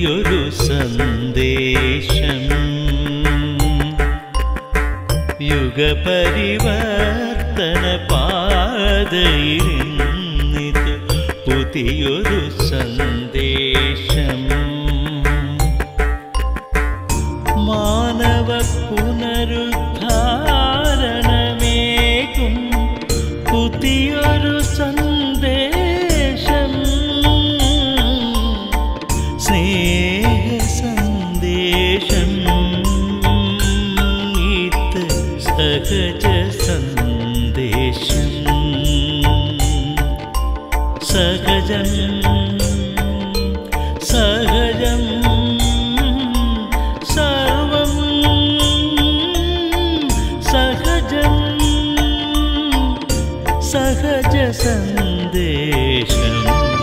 പുതിയൊരു സന്ദേശം യുഗപരിവർത്തന പാതയിലിന്നിത് പുതിയൊരു സന്ദേശം മാനവ പുനരുദ്ധാരണമേകും പുതിയൊരു സന്ദേശം സ്നേഹ സന്ദേശം ഇത് സഹജ സന്ദേശം സഹജം സഹജം സർവം സഹജം സഹജ സന്ദേശം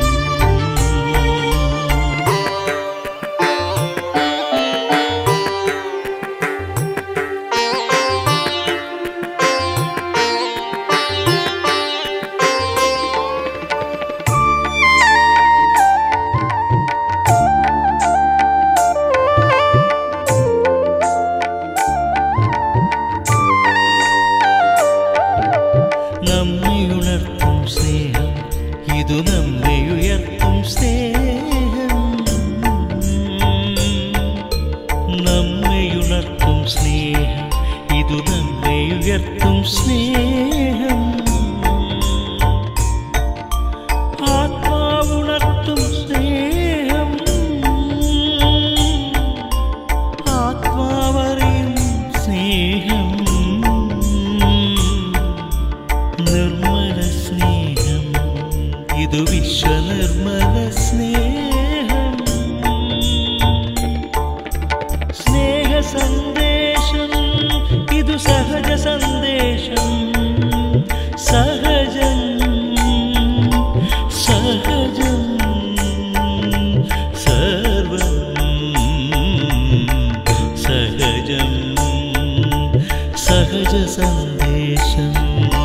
നമ്മെ ഉണർത്തും സ്നേഹം ഇതു നമ്മെ ഉയർത്തും സ്നേഹം നമ്മെ ഉണർത്തും സ്നേഹം ഇതു നമ്മെ ഉയർത്തും സ്നേഹം ആത്മാവുണർത്തും സ്നേഹം ആത്മാവറിയും സ്നേഹം നിർമ്മല സ്നേഹം ഇതു വിശ്വനിർമ്മല സ്നേഹം സ്നേഹ സന്ദേശം ഇതു സഹജ സന്ദേശം സഹജം സഹജം സർവം സഹജം സഹജ സന്ദേശം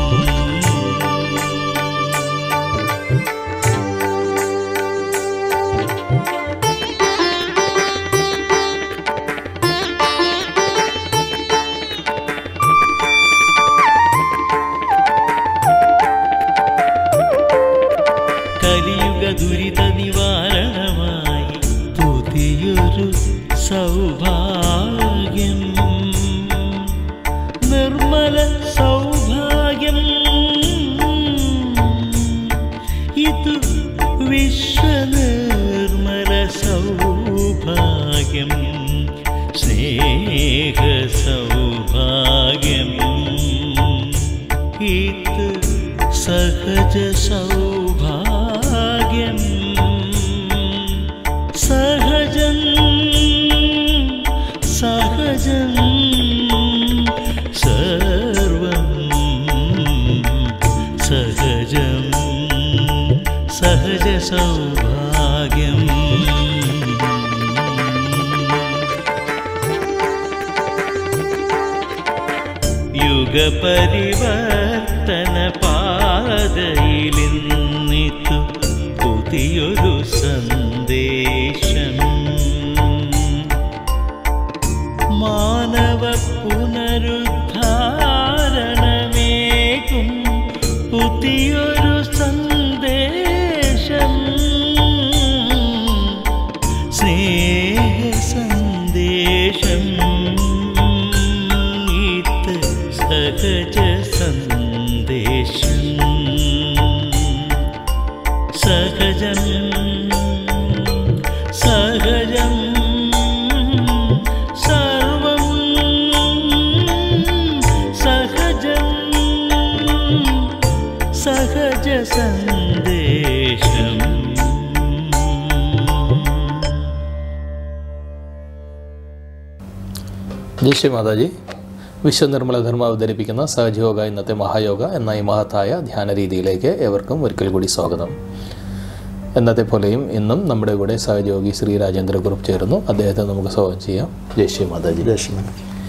കലിയുഗ ദുരിത നിവാരണമായി പുതിയൊരു സൗഭാഗ്യം നിർമ്മല സൗഭാഗ്യം ഇത് വിശ്വനിർമ്മല സൗഭാഗ്യം സ്നേഹ സൗഭാഗ്യം ഇത് സഹജ സൗഭാഗ്യം സഹജം സഹജം സർവം സഹജം സഹജ സൗഭാഗ്യം യുഗപരിവർത്തന പാതയിലിന്നിതു പുതിയൊരു സന്ദേശം മാനവ പുനരുദ്ധാരണമേകും പുതിയൊരു സന്ദേശം സ്നേഹ സന്ദേശം ഇത് സഹജ സന്ദേശം സഹജം സഹജം സർവം സഹജം സഹജ സന്ദേശം ജയ് ശ്രീ മാതാജി വിശ്വനിർമ്മല ധർമ്മ അവതരിപ്പിക്കുന്ന സഹജയോഗ ഇന്നത്തെ മഹായോഗ എന്ന ഈ മഹത്തായ ധ്യാന രീതിയിലേക്ക് ഏവർക്കും ഒരിക്കൽ കൂടി സ്വാഗതം എന്നത്തെ പോലെയും ഇന്നും നമ്മുടെ കൂടെ സഹയോഗി ശ്രീ രാജേന്ദ്ര കുറുപ്പ് ചേർന്നു അദ്ദേഹത്തെ നമുക്ക് സ്വാഗതം ചെയ്യാം ജയ് ശ്രീ മാതാജി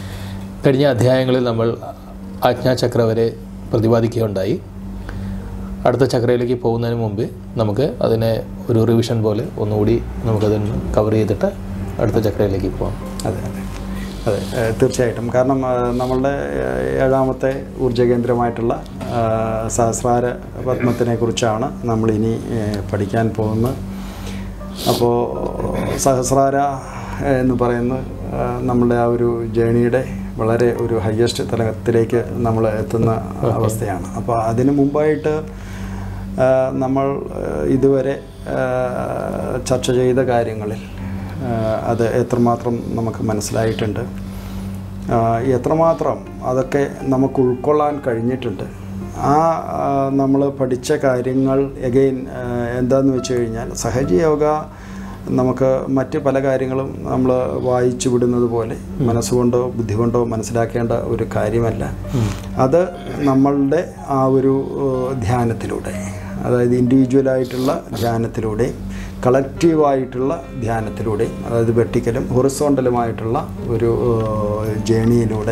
കഴിഞ്ഞ അധ്യായങ്ങളിൽ നമ്മൾ ആജ്ഞാചക്ര വരെ പ്രതിപാദിക്കുകയുണ്ടായി അടുത്ത ചക്രയിലേക്ക് പോകുന്നതിന് മുമ്പ് നമുക്ക് അതിനെ ഒരു റിവിഷൻ പോലെ ഒന്നുകൂടി നമുക്കതിന് കവർ ചെയ്തിട്ട് അടുത്ത ചക്രയിലേക്ക് പോകാം അതെ അതെ അതെ ഏഹ് തീർച്ചയായിട്ടും കാരണം ഏഹ് നമ്മളുടെ ഏഹ് ഏഴാമത്തെ ഊർജ്ജ കേന്ദ്രമായിട്ടുള്ള ഏഹ് സഹസ്രാര പത്മത്തിനെ കുറിച്ചാണ് നമ്മളിനി ഏഹ് പഠിക്കാൻ പോകുന്നത് അപ്പോൾ സഹസ്രാര എന്ന് പറയുന്ന ഏഹ് നമ്മളുടെ ആ ഒരു ജേണിയുടെ വളരെ ഒരു ഹയസ്റ്റ് തലത്തിലേക്ക് നമ്മൾ എത്തുന്ന അവസ്ഥയാണ് അപ്പോൾ അതിനു മുമ്പായിട്ട് ഏഹ് നമ്മൾ ഏഹ് ഇതുവരെ ഏഹ് ചർച്ച ചെയ്ത കാര്യങ്ങളിൽ ഏഹ് അത് എത്രമാത്രം നമുക്ക് മനസ്സിലായിട്ടുണ്ട് ആഹ് എത്രമാത്രം അതൊക്കെ നമുക്ക് ഉൾക്കൊള്ളാൻ കഴിഞ്ഞിട്ടുണ്ട് ആ നമ്മൾ പഠിച്ച കാര്യങ്ങൾ എഗെയിൻ എന്താന്ന് വെച്ച് കഴിഞ്ഞാൽ സഹജയോഗ നമുക്ക് മറ്റ് പല കാര്യങ്ങളും നമ്മൾ വായിച്ചു വിടുന്നത് പോലെ മനസ്സുകൊണ്ടോ ബുദ്ധി കൊണ്ടോ മനസ്സിലാക്കേണ്ട ഒരു കാര്യമല്ല അത് നമ്മളുടെ ആ ഒരു ഏഹ് ധ്യാനത്തിലൂടെ അതായത് ഇൻഡിവിജ്വലായിട്ടുള്ള ധ്യാനത്തിലൂടെ കളക്റ്റീവായിട്ടുള്ള ധ്യാനത്തിലൂടെ അതായത് വെട്ടിക്കലും ഹൊറിസോണ്ടലുമായിട്ടുള്ള ഒരു ഏഹ്, ജേണിയിലൂടെ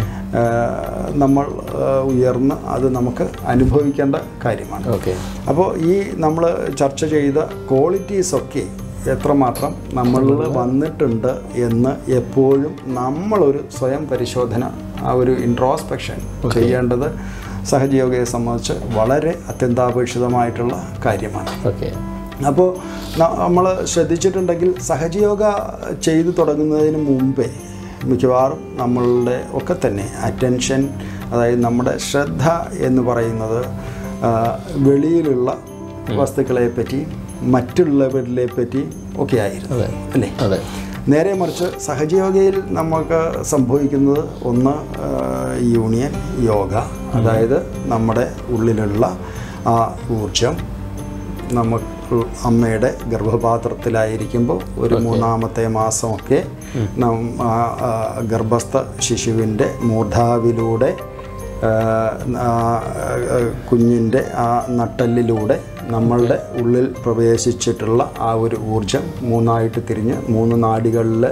ഏഹ്, നമ്മൾ ഏഹ്, ഉയർന്ന് അത് നമുക്ക് അനുഭവിക്കേണ്ട കാര്യമാണ് ഓക്കെ അപ്പോൾ ഈ നമ്മൾ ചർച്ച ചെയ്ത ക്വാളിറ്റീസൊക്കെ എത്രമാത്രം നമ്മളിൽ വന്നിട്ടുണ്ട് എന്ന് എപ്പോഴും നമ്മളൊരു സ്വയം പരിശോധന ആ ഒരു ഇൻട്രോസ്പെക്ഷൻ ചെയ്യേണ്ടത് സഹജയോഗയെ സംബന്ധിച്ച് വളരെ അത്യന്താപേക്ഷിതമായിട്ടുള്ള കാര്യമാണ് ഓക്കെ അപ്പോൾ നമ്മൾ ശ്രദ്ധിച്ചിട്ടുണ്ടെങ്കിൽ സഹജയോഗ ചെയ്തു തുടങ്ങുന്നതിന് മുമ്പേ മിക്കവാറും നമ്മളുടെ ഒക്കെ തന്നെ അറ്റൻഷൻ അതായത് നമ്മുടെ ശ്രദ്ധ എന്ന് പറയുന്നത് ആ, വെളിയിലുള്ള വസ്തുക്കളെ പറ്റി മറ്റുള്ളവരിലെ പറ്റി ഒക്കെ ആയിരുന്നു അതെ. അല്ലേ അതെ നേരെ മറിച്ച് സഹജയോഗയിൽ നമുക്ക് സംഭവിക്കുന്നത് ഒന്ന് ആ, യൂണിയൻ യോഗ അതായത് നമ്മുടെ ഉള്ളിലുള്ള ആ ഊർജം നമുക്ക് അമ്മയുടെ ഗർഭപാത്രത്തിലായിരിക്കുമ്പോൾ ഒരു മൂന്നാമത്തെ മാസമൊക്കെ നം ആ, ആ, ഗർഭസ്ഥ ശിശുവിൻ്റെ മൂർധാവിലൂടെ ആ, ആ, ആ, കുഞ്ഞിൻ്റെ ആ നട്ടലിലൂടെ നമ്മളുടെ ഉള്ളിൽ പ്രവേശിച്ചിട്ടുള്ള ആ ഒരു ഊർജം മൂന്നായിട്ട് തിരിഞ്ഞ് മൂന്ന് നാടികളിൽ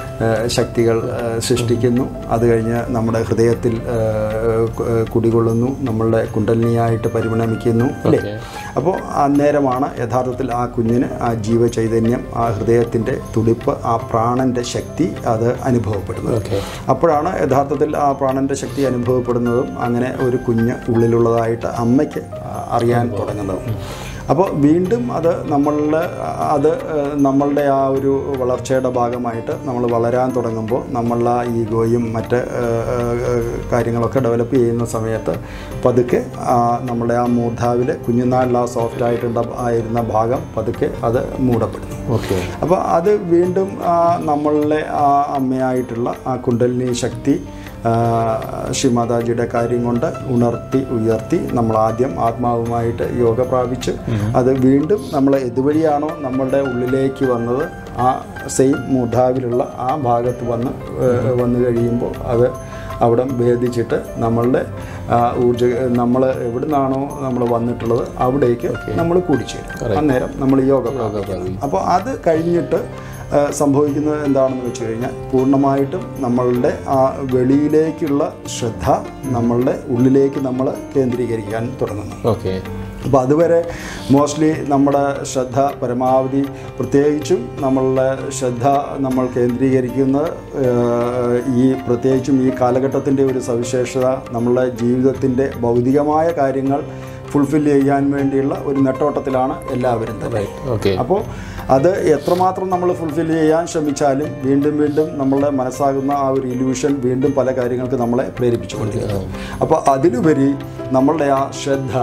ശക്തികൾ ആ, സൃഷ്ടിക്കുന്നു അത് കഴിഞ്ഞ് നമ്മുടെ ഹൃദയത്തിൽ ആ, കു- കുടികൊള്ളുന്നു നമ്മളുടെ കുണ്ടലിനിയായിട്ട് പരിണമിക്കുന്നു അല്ലേ ഓക്കെ അപ്പോൾ അന്നേരമാണ് യഥാർത്ഥത്തിൽ ആ കുഞ്ഞിന് ആ ജീവചൈതന്യം ആ ഹൃദയത്തിൻ്റെ തുടിപ്പ് ആ പ്രാണൻ്റെ ശക്തി അത് അനുഭവപ്പെടുന്നത് ഓക്കെ അപ്പോഴാണ് യഥാർത്ഥത്തിൽ ആ പ്രാണൻ്റെ ശക്തി അനുഭവപ്പെടുന്നതും അങ്ങനെ ഒരു കുഞ്ഞ് ഉള്ളിലുള്ളതായിട്ട് അമ്മയ്ക്ക് അറിയാൻ തുടങ്ങുന്നതും അപ്പോൾ വീണ്ടും അത് നമ്മളുടെ അത് ഏഹ്, നമ്മളുടെ ആ ഒരു വളർച്ചയുടെ ഭാഗമായിട്ട് നമ്മൾ വളരാൻ തുടങ്ങുമ്പോൾ നമ്മളുടെ ആ ഈഗോയും മറ്റ് ഏഹ്, ഏഹ്, കാര്യങ്ങളൊക്കെ ഡെവലപ്പ് ചെയ്യുന്ന സമയത്ത് പതുക്കെ ആ നമ്മുടെ ആ മൂർധാവിൽ കുഞ്ഞുനാളിൽ ആ സോഫ്റ്റ് ആയിട്ടുണ്ട ആയിരുന്ന ഭാഗം പതുക്കെ അത് മൂടപ്പെടുന്നു ഓക്കെ അപ്പോൾ അത് വീണ്ടും ആ, നമ്മളുടെ ആ അമ്മയായിട്ടുള്ള ആ കുണ്ടലിനി ശക്തി ആ, ശ്രീ മാതാജിയുടെ കാര്യം കൊണ്ട് ഉണർത്തി ഉയർത്തി നമ്മൾ ആദ്യം ആത്മാവുമായിട്ട് യോഗ പ്രാപിച്ച് അത് വീണ്ടും നമ്മൾ ഇതുവഴിയാണോ നമ്മളുടെ ഉള്ളിലേക്ക് വന്നത് ആ സെയിം മൂർധാവിലുള്ള ആ ഭാഗത്ത് വന്ന് ഏ, വന്നു കഴിയുമ്പോൾ അത് അവിടെ ഭേദിച്ചിട്ട് നമ്മളുടെ ആ, ഊർജ നമ്മൾ എവിടെ നിന്നാണോ നമ്മൾ വന്നിട്ടുള്ളത് അവിടേക്ക് നമ്മൾ കൂടിച്ചേരും അന്നേരം നമ്മൾ യോഗ പ്രാപിക്കും അപ്പോൾ അത് കഴിഞ്ഞിട്ട് ആ, സംഭവിക്കുന്നത് എന്താണെന്ന് വെച്ച് കഴിഞ്ഞാൽ പൂർണ്ണമായിട്ടും നമ്മളുടെ ആ വെളിയിലേക്കുള്ള ശ്രദ്ധ നമ്മളുടെ ഉള്ളിലേക്ക് നമ്മൾ കേന്ദ്രീകരിക്കാൻ തുടങ്ങുന്നു ഓക്കെ അപ്പോൾ അതുവരെ മോസ്റ്റ്ലി നമ്മുടെ ശ്രദ്ധ പരമാവധി പ്രത്യേകിച്ചും നമ്മളുടെ ശ്രദ്ധ നമ്മൾ കേന്ദ്രീകരിക്കുന്നത് ഏഹ്, ഈ പ്രത്യേകിച്ചും ഈ കാലഘട്ടത്തിൻ്റെ ഒരു സവിശേഷത നമ്മളുടെ ജീവിതത്തിൻ്റെ ഭൗതികമായ കാര്യങ്ങൾ ഫുൾഫിൽ ചെയ്യാൻ വേണ്ടിയുള്ള ഒരു നെട്ടോട്ടത്തിലാണ് എല്ലാവരും തന്നെ ഓക്കെ അപ്പോൾ അത് എത്രമാത്രം നമ്മൾ ഫുൾഫിൽ ചെയ്യാൻ ശ്രമിച്ചാലും വീണ്ടും വീണ്ടും നമ്മളുടെ മനസ്സാകുന്ന ആ ഒരു ഇല്യൂഷൻ വീണ്ടും പല കാര്യങ്ങൾക്ക് നമ്മളെ പ്രേരിപ്പിച്ചുകൊണ്ടിരിക്കും അപ്പോൾ അതിലുപരി നമ്മളുടെ ആ ശ്രദ്ധ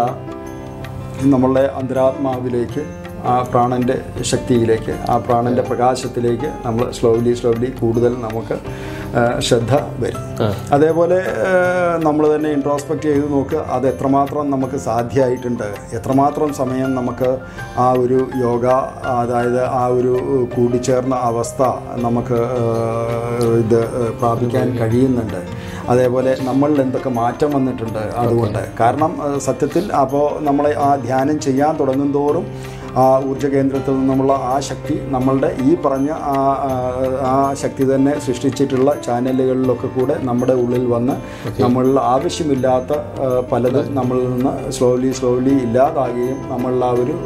നമ്മളുടെ അന്തരാത്മാവിലേക്ക് ആ പ്രാണൻ്റെ ശക്തിയിലേക്ക് ആ പ്രാണൻ്റെ പ്രകാശത്തിലേക്ക് നമ്മൾ സ്ലോലി സ്ലോലി കൂടുതൽ നമുക്ക് ആ, ശ്രദ്ധ വരും ആ. അതേപോലെ നമ്മൾ തന്നെ ഇൻട്രോസ്പെക്റ്റ് ചെയ്ത് നോക്കുക അത് എത്രമാത്രം നമുക്ക് സാധ്യമായിട്ടുണ്ട് എത്രമാത്രം സമയം നമുക്ക് ആ ഒരു യോഗ അതായത് ആ ഒരു കൂടിച്ചേർന്ന അവസ്ഥ നമുക്ക് ഏഹ്, ഇത് ഏഹ്, പ്രാപിക്കാൻ കഴിയുന്നുണ്ട് അതേപോലെ നമ്മളിൽ എന്തൊക്കെ മാറ്റം വന്നിട്ടുണ്ട് അതുകൊണ്ട് കാരണം ഏഹ്, സത്യത്തിൽ അപ്പോൾ നമ്മളെ ആ ധ്യാനം ചെയ്യാൻ തുടങ്ങും തോറും ആ ഊർജ്ജ കേന്ദ്രത്തിൽ നിന്നുമുള്ള ആ ശക്തി നമ്മളുടെ ഈ പറഞ്ഞ ആ ആ- ആ ശക്തി തന്നെ സൃഷ്ടിച്ചിട്ടുള്ള ചാനലുകളിലൊക്കെ കൂടെ നമ്മുടെ ഉള്ളിൽ വന്ന് നമ്മളിൽ ആവശ്യമില്ലാത്ത ആ, പലതും നമ്മളിൽ നിന്ന് സ്ലോലി സ്ലോലി ഇല്ലാതാകുകയും നമ്മളിൽ ആ ഒരു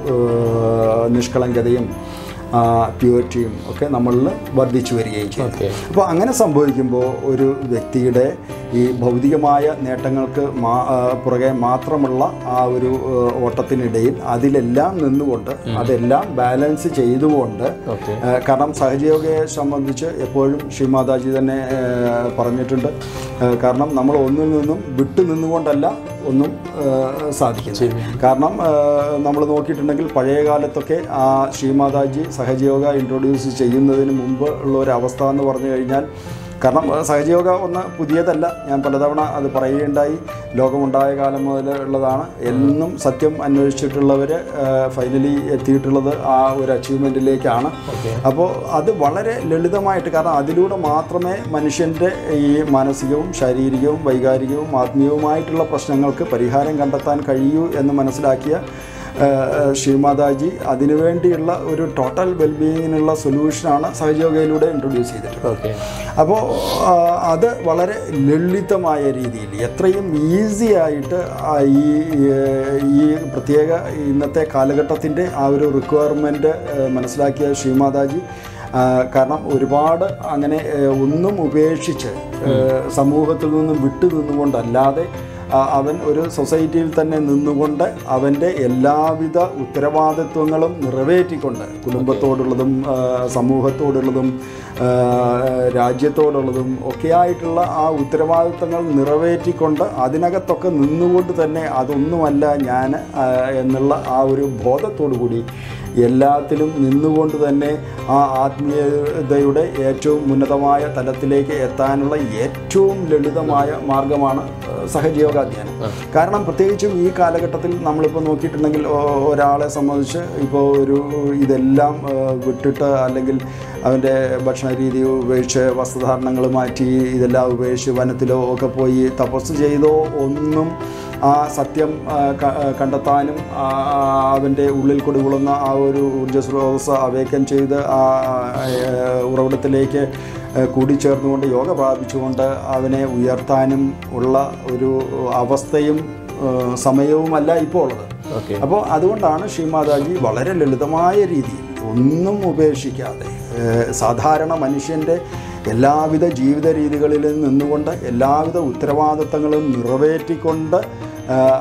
ആ, നിഷ്കളങ്കതയും പ്യൂരിറ്റിയും ഒക്കെ നമ്മളിൽ വർദ്ധിച്ചു വരികയും ചെയ്യും ഓക്കെ അപ്പോൾ അങ്ങനെ സംഭവിക്കുമ്പോൾ ഒരു വ്യക്തിയുടെ ഈ ഭൗതികമായ നേട്ടങ്ങൾക്ക് മാ ആ, പുറകെ മാത്രമുള്ള ആ ഒരു ആ, ഓട്ടത്തിനിടയിൽ അതിലെല്ലാം നിന്നുകൊണ്ട് അതെല്ലാം ബാലൻസ് ചെയ്തുകൊണ്ട് ഓക്കെ ആ, കാരണം സഹജയോഗയെ സംബന്ധിച്ച് എപ്പോഴും ശ്രീമാതാജി തന്നെ ആ, പറഞ്ഞിട്ടുണ്ട് ആ, കാരണം നമ്മൾ ഒന്നിൽ നിന്നും വിട്ടു നിന്നുകൊണ്ടല്ല ഒന്നും ആ, സാധിക്കുന്നത് കാരണം നമ്മൾ നോക്കിയിട്ടുണ്ടെങ്കിൽ പഴയ കാലത്തൊക്കെ ആ ശ്രീമാതാജി സഹജയോഗ ഇൻട്രൊഡ്യൂസ് ചെയ്യുന്നതിന് മുമ്പ് ഉള്ള ഒരു അവസ്ഥ എന്ന് പറഞ്ഞു കഴിഞ്ഞാൽ കാരണം ആ, സഹജയോഗ ഒന്ന് പുതിയതല്ല ഞാൻ പലതവണ അത് പറയുകയുണ്ടായി ലോകമുണ്ടായ കാലം മുതൽ ഉള്ളതാണ് എന്നും സത്യം അന്വേഷിച്ചിട്ടുള്ളവർ ഫൈനലി എത്തിയിട്ടുള്ളത് ആ ഒരു അച്ചീവ്മെൻറ്റിലേക്കാണ് ഓക്കെ അപ്പോൾ അത് വളരെ ലളിതമായിട്ട് കാരണം അതിലൂടെ മാത്രമേ മനുഷ്യൻ്റെ ഈ മാനസികവും ശാരീരികവും വൈകാരികവും ആത്മീയവുമായിട്ടുള്ള പ്രശ്നങ്ങൾക്ക് പരിഹാരം കണ്ടെത്താൻ കഴിയൂ എന്ന് മനസ്സിലാക്കിയ ആ, ആ, ശ്രീമാതാജി അതിനുവേണ്ടിയുള്ള ഒരു ടോട്ടൽ വെൽബീയിങ്ങിനുള്ള സൊല്യൂഷനാണ് സഹയോഗയിലൂടെ ഇൻട്രൊഡ്യൂസ് ചെയ്തിട്ടുള്ളത് ഓക്കെ അപ്പോൾ ആ, അത് വളരെ ലളിതമായ രീതിയിൽ എത്രയും ഈസി ആയിട്ട് ആ ഈ ഏഹ്, ഈ പ്രത്യേക ഇന്നത്തെ കാലഘട്ടത്തിൻ്റെ ആ ഒരു റിക്വയർമെൻറ്റ് മനസ്സിലാക്കിയ ശ്രീമാതാജി ആ, കാരണം ഒരുപാട് അങ്ങനെ ഏഹ്, ഒന്നും ഉപേക്ഷിച്ച് ഏഹ്, സമൂഹത്തിൽ നിന്നും വിട്ടു നിന്നുകൊണ്ടല്ലാതെ ആ, അവൻ ഒരു സൊസൈറ്റിയിൽ തന്നെ നിന്നുകൊണ്ട് അവൻ്റെ എല്ലാവിധ ഉത്തരവാദിത്വങ്ങളും നിറവേറ്റിക്കൊണ്ട് കുടുംബത്തോടുള്ളതും ആ, സമൂഹത്തോടുള്ളതും ആ, രാജ്യത്തോടുള്ളതും ഒക്കെയായിട്ടുള്ള ആ ഉത്തരവാദിത്വങ്ങൾ നിറവേറ്റിക്കൊണ്ട് അതിനകത്തൊക്കെ നിന്നുകൊണ്ട് തന്നെ അതൊന്നുമല്ല ഞാൻ ആ, എന്നുള്ള ആ ഒരു ബോധത്തോടു കൂടി എല്ലാത്തിലും നിന്നുകൊണ്ട് തന്നെ ആ ആത്മീയതയുടെ ഏറ്റവും ഉന്നതമായ തലത്തിലേക്ക് എത്താനുള്ള ഏറ്റവും ലളിതമായ മാർഗമാണ് ഏഹ്, സഹജയോഗാധ്യാനം കാരണം പ്രത്യേകിച്ചും ഈ കാലഘട്ടത്തിൽ നമ്മളിപ്പോൾ നോക്കിയിട്ടുണ്ടെങ്കിൽ ഒ- ഒരാളെ സംബന്ധിച്ച് ഇപ്പോൾ ഒരു ഇതെല്ലാം ഏഹ്, വിട്ടിട്ട് അല്ലെങ്കിൽ അവൻ്റെ ഭക്ഷണ രീതി ഉപേക്ഷിച്ച് വസ്ത്രധാരണങ്ങൾ മാറ്റി ഇതെല്ലാം ഉപേക്ഷിച്ച് വനത്തിലോ ഒക്കെ പോയി തപസ് ചെയ്തോ ഒന്നും ആ സത്യം ആ, ക- ആ, കണ്ടെത്താനും ആ, ആ, അവൻ്റെ ഉള്ളിൽ കുടികൊള്ളുന്ന ആ ഒരു ഊർജ്ജ സ്രോതസ് അവേക്കൻ ചെയ്ത് ആ ആ, ഉറവിടത്തിലേക്ക് ആ, കൂടിച്ചേർന്നുകൊണ്ട് യോഗ പ്രാപിച്ചുകൊണ്ട് അവനെ ഉയർത്താനും ഉള്ള ഒരു അവസ്ഥയും ആ, സമയവുമല്ല ഇപ്പോൾ ഉള്ളത് ഓക്കെ അപ്പോൾ അതുകൊണ്ടാണ് ശ്രീമാതാജി വളരെ ലളിതമായ രീതിയിൽ ഒന്നും ഉപേക്ഷിക്കാതെ ഏഹ്, സാധാരണ മനുഷ്യൻ്റെ എല്ലാവിധ ജീവിത രീതികളിൽ നിന്നുകൊണ്ട് എല്ലാവിധ ഉത്തരവാദിത്തങ്ങളും നിറവേറ്റിക്കൊണ്ട് ആഹ്,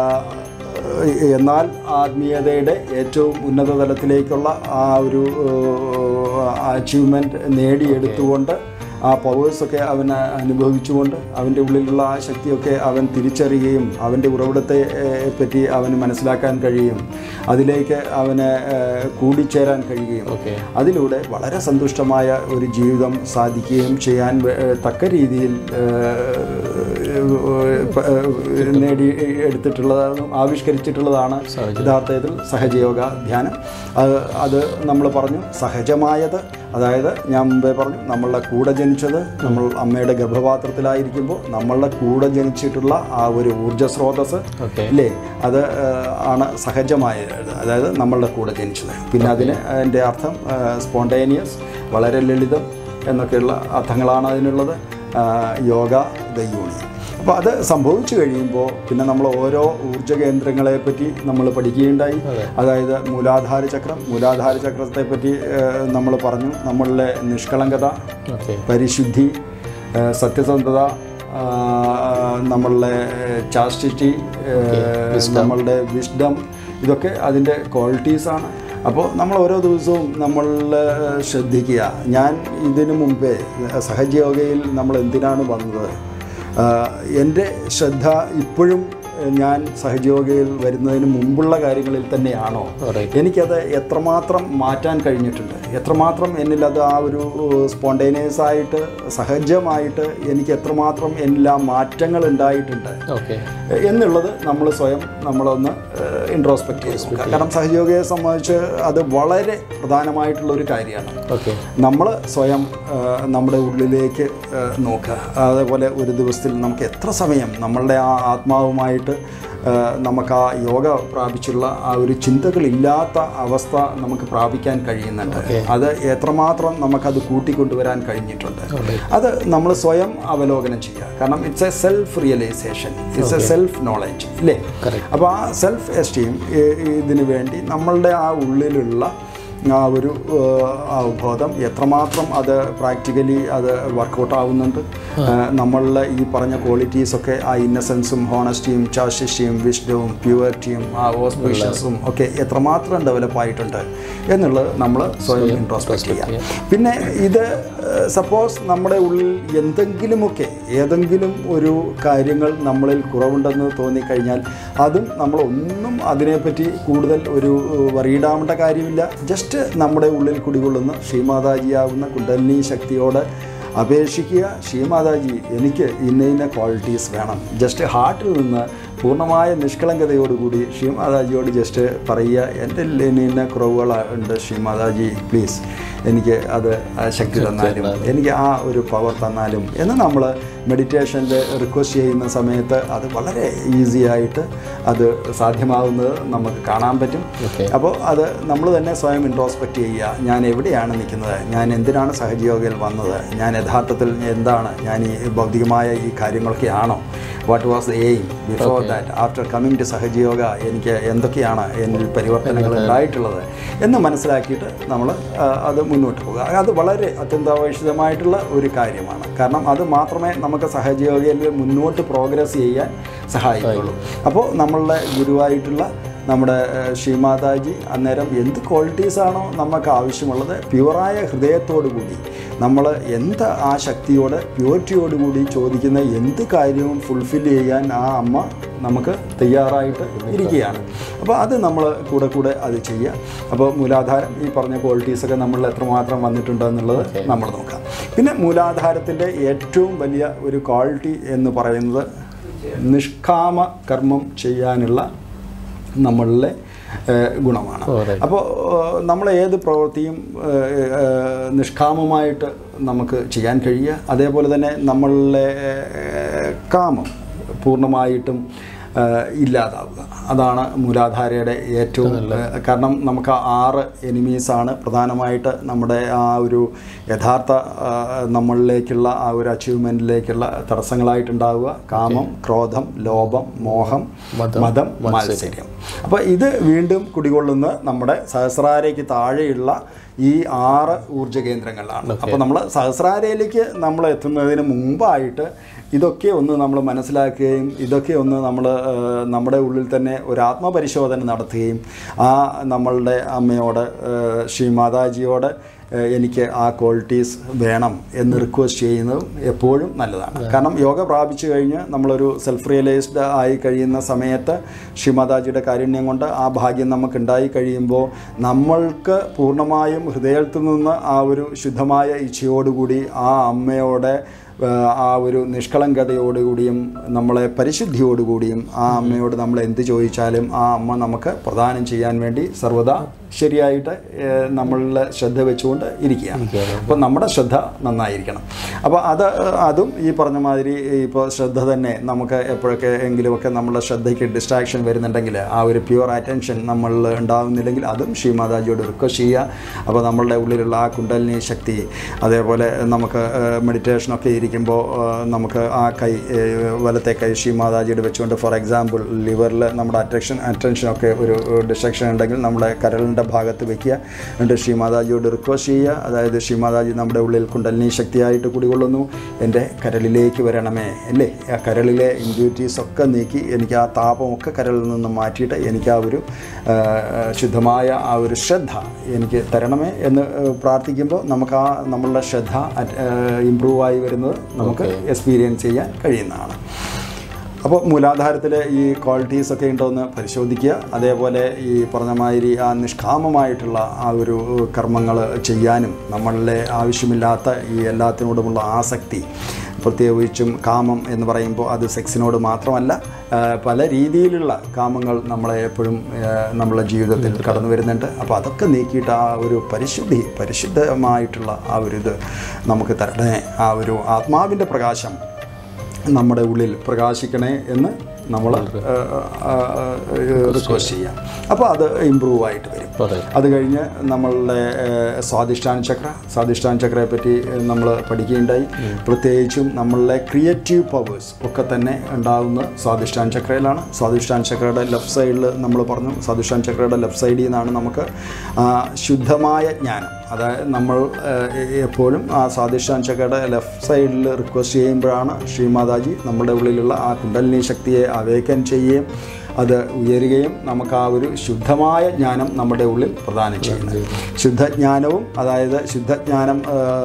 ആഹ്, എന്നാൽ ആത്മീയതയുടെ ഏറ്റവും ഉന്നത തലത്തിലേക്കുള്ള ആ ഒരു അച്ചീവ്മെൻറ്റ് നേടിയെടുത്തുകൊണ്ട് ആ പവേഴ്സൊക്കെ അവൻ അനുഭവിച്ചുകൊണ്ട് അവൻ്റെ ഉള്ളിലുള്ള ആ ശക്തിയൊക്കെ അവൻ തിരിച്ചറിയുകയും അവൻ്റെ ഉറവിടത്തെ ഏഹ്, പറ്റി അവന് മനസ്സിലാക്കാൻ കഴിയും അതിലേക്ക് അവന് ഏഹ്, കൂടിച്ചേരാൻ കഴിയുകയും ഓക്കെ അതിലൂടെ വളരെ സന്തുഷ്ടമായ ഒരു ജീവിതം സാധിക്കുകയും ചെയ്യാൻ വേ- ഏഹ്, തക്ക രീതിയിൽ ഏഹ്, പ- ഏഹ്, നേടി എടുത്തിട്ടുള്ളതാണ് ആവിഷ്കരിച്ചിട്ടുള്ളതാണ് യഥാർത്ഥത്തിൽ സഹജയോഗ ധ്യാനം അത് അത് നമ്മൾ പറഞ്ഞു സഹജമായത് അതായത് ഞാൻ മുമ്പേ പറഞ്ഞു നമ്മളുടെ കൂടെ ജനിച്ചത് നമ്മൾ അമ്മയുടെ ഗർഭപാത്രത്തിലായിരിക്കുമ്പോൾ നമ്മളുടെ കൂടെ ജനിച്ചിട്ടുള്ള ആ ഒരു ഊർജ്ജ സ്രോതസ് ഓക്കെ അല്ലേ അത് ഏഹ്, ആണ് സഹജമായത് അതായത് നമ്മളുടെ കൂടെ ജനിച്ചത് പിന്നെ അതിന് അതിൻ്റെ അർത്ഥം സ്പോണ്ടേനിയസ് വളരെ ലളിതം എന്നൊക്കെയുള്ള അർത്ഥങ്ങളാണ് അതിനുള്ളത് ആ, യോഗ ദ യൂണിയൻ അപ്പോൾ അത് സംഭവിച്ചു കഴിയുമ്പോൾ പിന്നെ നമ്മൾ ഓരോ ഊർജ്ജ കേന്ദ്രങ്ങളെ പറ്റി നമ്മൾ പഠിക്കുകയുണ്ടായി അതായത് മൂലാധാര ചക്രം മൂലാധാര ചക്രത്തെ പറ്റി നമ്മൾ പറഞ്ഞു നമ്മളുടെ നിഷ്കളങ്കത ഓക്കെ പരിശുദ്ധി ആ, സത്യസന്ധത ആ, നമ്മളുടെ ചാസ്റ്റിറ്റി നമ്മളുടെ വിഷ്ഡം ഇതൊക്കെ അതിൻ്റെ ക്വാളിറ്റീസാണ് അപ്പോൾ നമ്മൾ ഓരോ ദിവസവും നമ്മൾ ശ്രദ്ധിക്കുക ഞാൻ ഇതിനു മുമ്പേ സഹജയോഗയിൽ നമ്മൾ എന്തിനാണ് വന്നത് ആ, എൻ്റെ ശ്രദ്ധ ഇപ്പോഴും ഞാൻ സഹജയോഗയിൽ വരുന്നതിന് മുമ്പുള്ള കാര്യങ്ങളിൽ തന്നെയാണോ Alright. എനിക്കത് എത്രമാത്രം മാറ്റാൻ കഴിഞ്ഞിട്ടുണ്ട് എത്രമാത്രം എന്നിൽ അത് ആ ഒരു സ്പോണ്ടേനിയസ് ആയിട്ട് സഹജമായിട്ട് എനിക്ക് എത്രമാത്രം എന്നിൽ ആ മാറ്റങ്ങൾ ഉണ്ടായിട്ടുണ്ട് ഓക്കെ എന്നുള്ളത് നമ്മൾ സ്വയം നമ്മളൊന്ന് ഇൻട്രോസ്പെക്ട് ചെയ്ത് കാരണം സഹജയോഗയെ സംബന്ധിച്ച് അത് വളരെ പ്രധാനമായിട്ടുള്ള ഒരു കാര്യമാണ് ഓക്കെ നമ്മൾ സ്വയം ആ, നമ്മുടെ ഉള്ളിലേക്ക് ആ, നോക്കുക അതേപോലെ ഒരു ദിവസത്തിൽ നമുക്ക് എത്ര സമയം നമ്മളുടെ ആ ആത്മാവുമായിട്ട് ആ, നമുക്ക് ആ യോഗ പ്രാപിച്ചുള്ള ആ ഒരു ചിന്തകളില്ലാത്ത അവസ്ഥ നമുക്ക് പ്രാപിക്കാൻ കഴിയുന്നുണ്ട് അത് എത്രമാത്രം നമുക്കത് കൂട്ടിക്കൊണ്ടുവരാൻ കഴിഞ്ഞിട്ടുണ്ട് അത് നമ്മൾ സ്വയം അവലോകനം ചെയ്യുക കാരണം it's a self realisation it's a self knowledge ഇല്ലേ അപ്പോൾ ആ സെൽഫ് എസ്റ്റീം ഇതിനു വേണ്ടി നമ്മളുടെ ആ ഉള്ളിലുള്ള ആ ഒരു ഏഹ്, അവബോധം എത്രമാത്രം അത് പ്രാക്ടിക്കലി അത് വർക്കൗട്ട് ആവുന്നുണ്ട് ഏഹ്, നമ്മളുടെ ഈ പറഞ്ഞ ക്വാളിറ്റീസൊക്കെ ആ ഇന്നസെൻസും ഹോണസ്റ്റിയും ചാസ്റ്റിയും വിഷ്ഡവും പ്യുവറിറ്റിയും ആ ഓസ്പിഷ്യസും ഒക്കെ എത്രമാത്രം ഡെവലപ്പ് ആയിട്ടുണ്ട് എന്നുള്ളത് നമ്മൾ സ്വയം ഇൻട്രോസ്പെക്ട് ചെയ്യാം പിന്നെ ഇത് സപ്പോസ് നമ്മുടെ ഉള്ളിൽ എന്തെങ്കിലുമൊക്കെ ഏതെങ്കിലും ഒരു കാര്യങ്ങൾ നമ്മളിൽ കുറവുണ്ടെന്ന് തോന്നിക്കഴിഞ്ഞാൽ അതും നമ്മൾ ഒന്നും അതിനെപ്പറ്റി കൂടുതൽ ഒരു വറിയിടാവേണ്ട കാര്യമില്ല ജസ്റ്റ് നമ്മുടെ ഉള്ളിൽ കുടികൊള്ളുന്ന ശ്രീമാതാജിയാവുന്ന കുണ്ടലിനി ശക്തിയോട് അപേക്ഷിക്കുക ശ്രീമാതാജി എനിക്ക് ഇന്ന ഇന്ന ക്വാളിറ്റീസ് വേണം ജസ്റ്റ് ഹാർട്ടിൽ നിന്ന് പൂർണ്ണമായ നിഷ്കളങ്കതയോടുകൂടി ശ്രീമാതാജിയോട് ജസ്റ്റ് പറയുക എൻ്റെ ഇന്ന ഇന്ന കുറവുകൾ ഉണ്ട് ശ്രീമാതാജി പ്ലീസ് എനിക്ക് അത് ആ ശക്തി തന്നാലും എനിക്ക് ആ ഒരു പവർ തന്നാലും എന്ന് നമ്മൾ മെഡിറ്റേഷനിൽ റിക്വസ്റ്റ് ചെയ്യുന്ന സമയത്ത് അത് വളരെ ഈസി ആയിട്ട് അത് സാധ്യമാവുന്നത് നമുക്ക് കാണാൻ പറ്റും Okay. അപ്പോൾ അത് നമ്മൾ തന്നെ സ്വയം ഇൻട്രോസ്പെക്റ്റ് ചെയ്യുക ഞാൻ എവിടെയാണ് നിൽക്കുന്നത് ഞാൻ എന്തിനാണ് സഹജയോഗയിൽ വന്നത് ഞാൻ യഥാർത്ഥത്തിൽ എന്താണ് ഞാൻ ഈ ഭൗതികമായ ഈ കാര്യങ്ങളൊക്കെ ആണോ what was the aim before that after coming to Sahaja Yoga എനിക്ക് എന്തൊക്കെയാണ് എന്നിൽ പരിവർത്തനങ്ങൾ ഉണ്ടായിട്ടുള്ളത് എന്ന് മനസ്സിലാക്കിയിട്ട് നമ്മൾ അത് മുന്നോട്ട് പോകുക അത് വളരെ അത്യന്താപേക്ഷിതമായിട്ടുള്ള ഒരു കാര്യമാണ് കാരണം അത് മാത്രമേ നമുക്ക് സഹജയോഗയിൽ മുന്നോട്ട് പ്രോഗ്രസ് ചെയ്യാൻ സഹായിക്കുള്ളൂ അപ്പോൾ നമ്മളുടെ ഗുരുവായിട്ടുള്ള നമ്മുടെ ഏഹ്, ശ്രീമാതാജി അന്നേരം എന്ത് ക്വാളിറ്റീസാണോ നമുക്ക് ആവശ്യമുള്ളത് പ്യുവറായ ഹൃദയത്തോടു കൂടി നമ്മൾ എന്ത് ആ ശക്തിയോട് പ്യൂരിറ്റിയോടുകൂടി ചോദിക്കുന്ന എന്ത് കാര്യവും ഫുൾഫിൽ ചെയ്യാൻ ആ അമ്മ നമുക്ക് തയ്യാറായിട്ട് ഇരിക്കുകയാണ് അപ്പോൾ അത് നമ്മൾ കൂടെ കൂടെ അത് ചെയ്യുക അപ്പോൾ മൂലാധാരം ഈ പറഞ്ഞ ക്വാളിറ്റീസൊക്കെ നമ്മളിൽ എത്രമാത്രം വന്നിട്ടുണ്ടെന്നുള്ളത് നമ്മൾ നോക്കാം പിന്നെ മൂലാധാരത്തിൻ്റെ ഏറ്റവും വലിയ ഒരു ക്വാളിറ്റി എന്ന് പറയുന്നത് നിഷ്കാമ കർമ്മം ചെയ്യാനുള്ള നമ്മളിലെ ഏഹ്, ഗുണമാണ് Alright. അപ്പോൾ നമ്മൾ ഏത് പ്രവൃത്തിയും ഏഹ്, ഏഹ്, നിഷ്കാമമായിട്ട് നമുക്ക് ചെയ്യാൻ കഴിയുക അതേപോലെ തന്നെ നമ്മളിലെ ഏഹ്, കാമം പൂർണ്ണമായിട്ടും ഏഹ്, ഇല്ലാതാവുക അതാണ് മൂലാധാരയുടെ ഏറ്റവും ഏഹ്, കാരണം നമുക്ക് ആറ് എനിമീസാണ് പ്രധാനമായിട്ട് നമ്മുടെ ആ ഒരു യഥാർത്ഥ ആ, നമ്മളിലേക്കുള്ള ആ ഒരു അച്ചീവ്മെൻറ്റിലേക്കുള്ള തടസ്സങ്ങളായിട്ടുണ്ടാവുക കാമം ക്രോധം ലോഭം മോഹം മതം, മതം മത്സര്യം അപ്പോൾ ഇത് വീണ്ടും കുടികൊള്ളുന്ന നമ്മുടെ സഹസ്രാരയ്ക്ക് താഴെയുള്ള ഈ ആറ് ഊർജ്ജ കേന്ദ്രങ്ങളാണ് അപ്പോൾ നമ്മൾ സഹസ്രാരയിലേക്ക് നമ്മൾ എത്തുന്നതിന് മുമ്പായിട്ട് ഇതൊക്കെ ഒന്ന് നമ്മൾ മനസ്സിലാക്കുകയും ഇതൊക്കെ ഒന്ന് നമ്മൾ നമ്മുടെ ഉള്ളിൽ തന്നെ ഒരു ആത്മപരിശോധന നടത്തുകയും ആ നമ്മളുടെ അമ്മയോട് ഏഹ്, ശ്രീ മാതാജിയോട് ഏഹ്, എനിക്ക് ആ ക്വാളിറ്റീസ് വേണം എന്ന് റിക്വസ്റ്റ് ചെയ്യുന്നതും എപ്പോഴും നല്ലതാണ് കാരണം യോഗ പ്രാപിച്ചു കഴിഞ്ഞ് നമ്മളൊരു സെൽഫ് റിയലൈസ്ഡ് ആയി കഴിയുന്ന സമയത്ത് ശ്രീമാതാജിയുടെ കാരുണ്യം കൊണ്ട് ആ ഭാഗ്യം നമുക്ക് ഉണ്ടായി കഴിയുമ്പോൾ നമ്മൾക്ക് പൂർണ്ണമായും ഹൃദയത്തിൽ നിന്ന് ആ ഒരു ശുദ്ധമായ ഇച്ഛയോടുകൂടി ആ അമ്മയോടെ ഏഹ്, ആ ഒരു നിഷ്കളങ്കതയോടുകൂടിയും നമ്മളെ പരിശുദ്ധിയോടുകൂടിയും ആ അമ്മയോട് നമ്മൾ എന്ത് ചോദിച്ചാലും ആ അമ്മ നമുക്ക് പ്രദാനം ചെയ്യാൻ വേണ്ടി സർവ്വതാ ശരിയായിട്ട് ഏഹ്, നമ്മളിൽ ശ്രദ്ധ വെച്ചുകൊണ്ട് ഇരിക്കുകയാണ് അപ്പോൾ നമ്മുടെ ശ്രദ്ധ നന്നായിരിക്കണം അപ്പോൾ അത് അതും ഈ പറഞ്ഞ മാതിരി ഇപ്പോൾ ശ്രദ്ധ തന്നെ നമുക്ക് എപ്പോഴൊക്കെ എങ്കിലുമൊക്കെ നമ്മുടെ ശ്രദ്ധയ്ക്ക് ഡിസ്ട്രാക്ഷൻ വരുന്നുണ്ടെങ്കിൽ ആ ഒരു പ്യുവർ അറ്റൻഷൻ നമ്മളിൽ ഉണ്ടാകുന്നില്ലെങ്കിൽ അതും ശ്രീമാതാജിയോട് റിക്വസ്റ്റ് ചെയ്യുക അപ്പോൾ നമ്മളുടെ ഉള്ളിലുള്ള ആ കുണ്ടലിനി ശക്തി അതേപോലെ നമുക്ക് മെഡിറ്റേഷനൊക്കെ ഇരിക്കുമ്പോൾ നമുക്ക് ആ കൈ ഏഹ്, വലത്തെ കൈ ശ്രീമാതാജിയുടെ വെച്ചുകൊണ്ട് ഫോർ എക്സാമ്പിൾ ലിവറിൽ നമ്മുടെ അറ്റൻഷൻ അറ്റൻഷനൊക്കെ ഒരു ഡിസ്ട്രക്ഷൻ ഉണ്ടെങ്കിൽ നമ്മുടെ കരളിൻ്റെ ഭാഗത്ത് വെക്കുക എന്നിട്ട് ശ്രീമാതാജിയോട് റിക്വസ്റ്റ് ചെയ്യുക അതായത് ശ്രീമാതാജി നമ്മുടെ ഉള്ളിൽ കുണ്ടലിനി ശക്തിയായിട്ട് കുടികൊള്ളുന്നു എൻ്റെ കരളിലേക്ക് വരണമേ അല്ലേ ആ കരളിലെ ഇമ്പ്യൂരിറ്റീസ് ഒക്കെ നീക്കി എനിക്ക് ആ താപമൊക്കെ കരളിൽ നിന്ന് മാറ്റിയിട്ട് എനിക്ക് ആ ഒരു ആ, ശുദ്ധമായ ആ ഒരു ശ്രദ്ധ എനിക്ക് തരണമേ എന്ന് ആ, പ്രാർത്ഥിക്കുമ്പോൾ നമുക്ക് ആ നമ്മളുടെ ശ്രദ്ധ ഇമ്പ്രൂവ് ആയി വരുന്നത് നമുക്ക് എക്സ്പീരിയൻസ് ചെയ്യാൻ കഴിയുന്നതാണ് അപ്പോൾ മൂലാധാരത്തിലെ ഈ ക്വാളിറ്റീസ് ഒക്കെ ഉണ്ടോ എന്ന് പരിശോധിക്കുക അതേപോലെ ഈ പറഞ്ഞ മാതിരി ആ നിഷ്കാമമായിട്ടുള്ള ആ ഒരു കർമ്മങ്ങൾ ചെയ്യാനും നമ്മളിലെ ആവശ്യമില്ലാത്ത ഈ എല്ലാത്തിനോടുമുള്ള ആസക്തി പ്രത്യേകിച്ചും കാമം എന്ന് പറയുമ്പോൾ അത് സെക്സിനോട് മാത്രമല്ല ആ, പല രീതിയിലുള്ള കാമങ്ങൾ നമ്മളെ എപ്പോഴും ആ, നമ്മളെ ജീവിതത്തിൽ കടന്നു വരുന്നുണ്ട് അപ്പോൾ അതൊക്കെ നീക്കിയിട്ട് ആ ഒരു പരിശുദ്ധി പരിശുദ്ധമായിട്ടുള്ള ആ ഒരു ഇത് നമുക്ക് തരണേ ആ ഒരു ആത്മാവിൻ്റെ പ്രകാശം നമ്മുടെ ഉള്ളിൽ പ്രകാശിക്കണേ എന്ന് നമ്മൾ റിക്വസ്റ്റ് ചെയ്യാം അപ്പോൾ അത് ഇമ്പ്രൂവ് ആയിട്ട് വരും അതെ അത് കഴിഞ്ഞ് നമ്മളുടെ ഏഹ്, സ്വാധിഷ്ഠാന ചക്ര സ്വാധിഷ്ഠാന ചക്രയെ പറ്റി നമ്മൾ പഠിക്കുകയുണ്ടായി പ്രത്യേകിച്ചും നമ്മളുടെ ക്രിയേറ്റീവ് പവേഴ്സ് ഒക്കെ തന്നെ ഉണ്ടാകുന്ന സ്വാധിഷ്ഠാന ചക്രയിലാണ് സ്വാധിഷ്ഠാന ചക്രയുടെ ലെഫ്റ്റ് സൈഡിൽ നമ്മൾ പറഞ്ഞു സ്വാധിഷ്ഠാന ചക്രയുടെ ലെഫ്റ്റ് സൈഡിൽ നിന്നാണ് നമുക്ക് ആ, ശുദ്ധമായ ജ്ഞാനം അതായത് നമ്മൾ ഏഹ്, എപ്പോഴും ആ സ്വാധിഷ്ഠാന ചക്രയുടെ ലെഫ്റ്റ് സൈഡിൽ റിക്വസ്റ്റ് ചെയ്യുമ്പോഴാണ് ശ്രീമാതാജി നമ്മുടെ ഉള്ളിലുള്ള ആ കുണ്ടലിനി ശക്തിയെ അവേക്കൻ ചെയ്യുകയും അത് ഉയരുകയും നമുക്ക് ആ ഒരു ശുദ്ധമായ ജ്ഞാനം നമ്മുടെ ഉള്ളിൽ പ്രദാനം ചെയ്യുന്നത് ശുദ്ധജ്ഞാനവും അതായത് ശുദ്ധജ്ഞാനം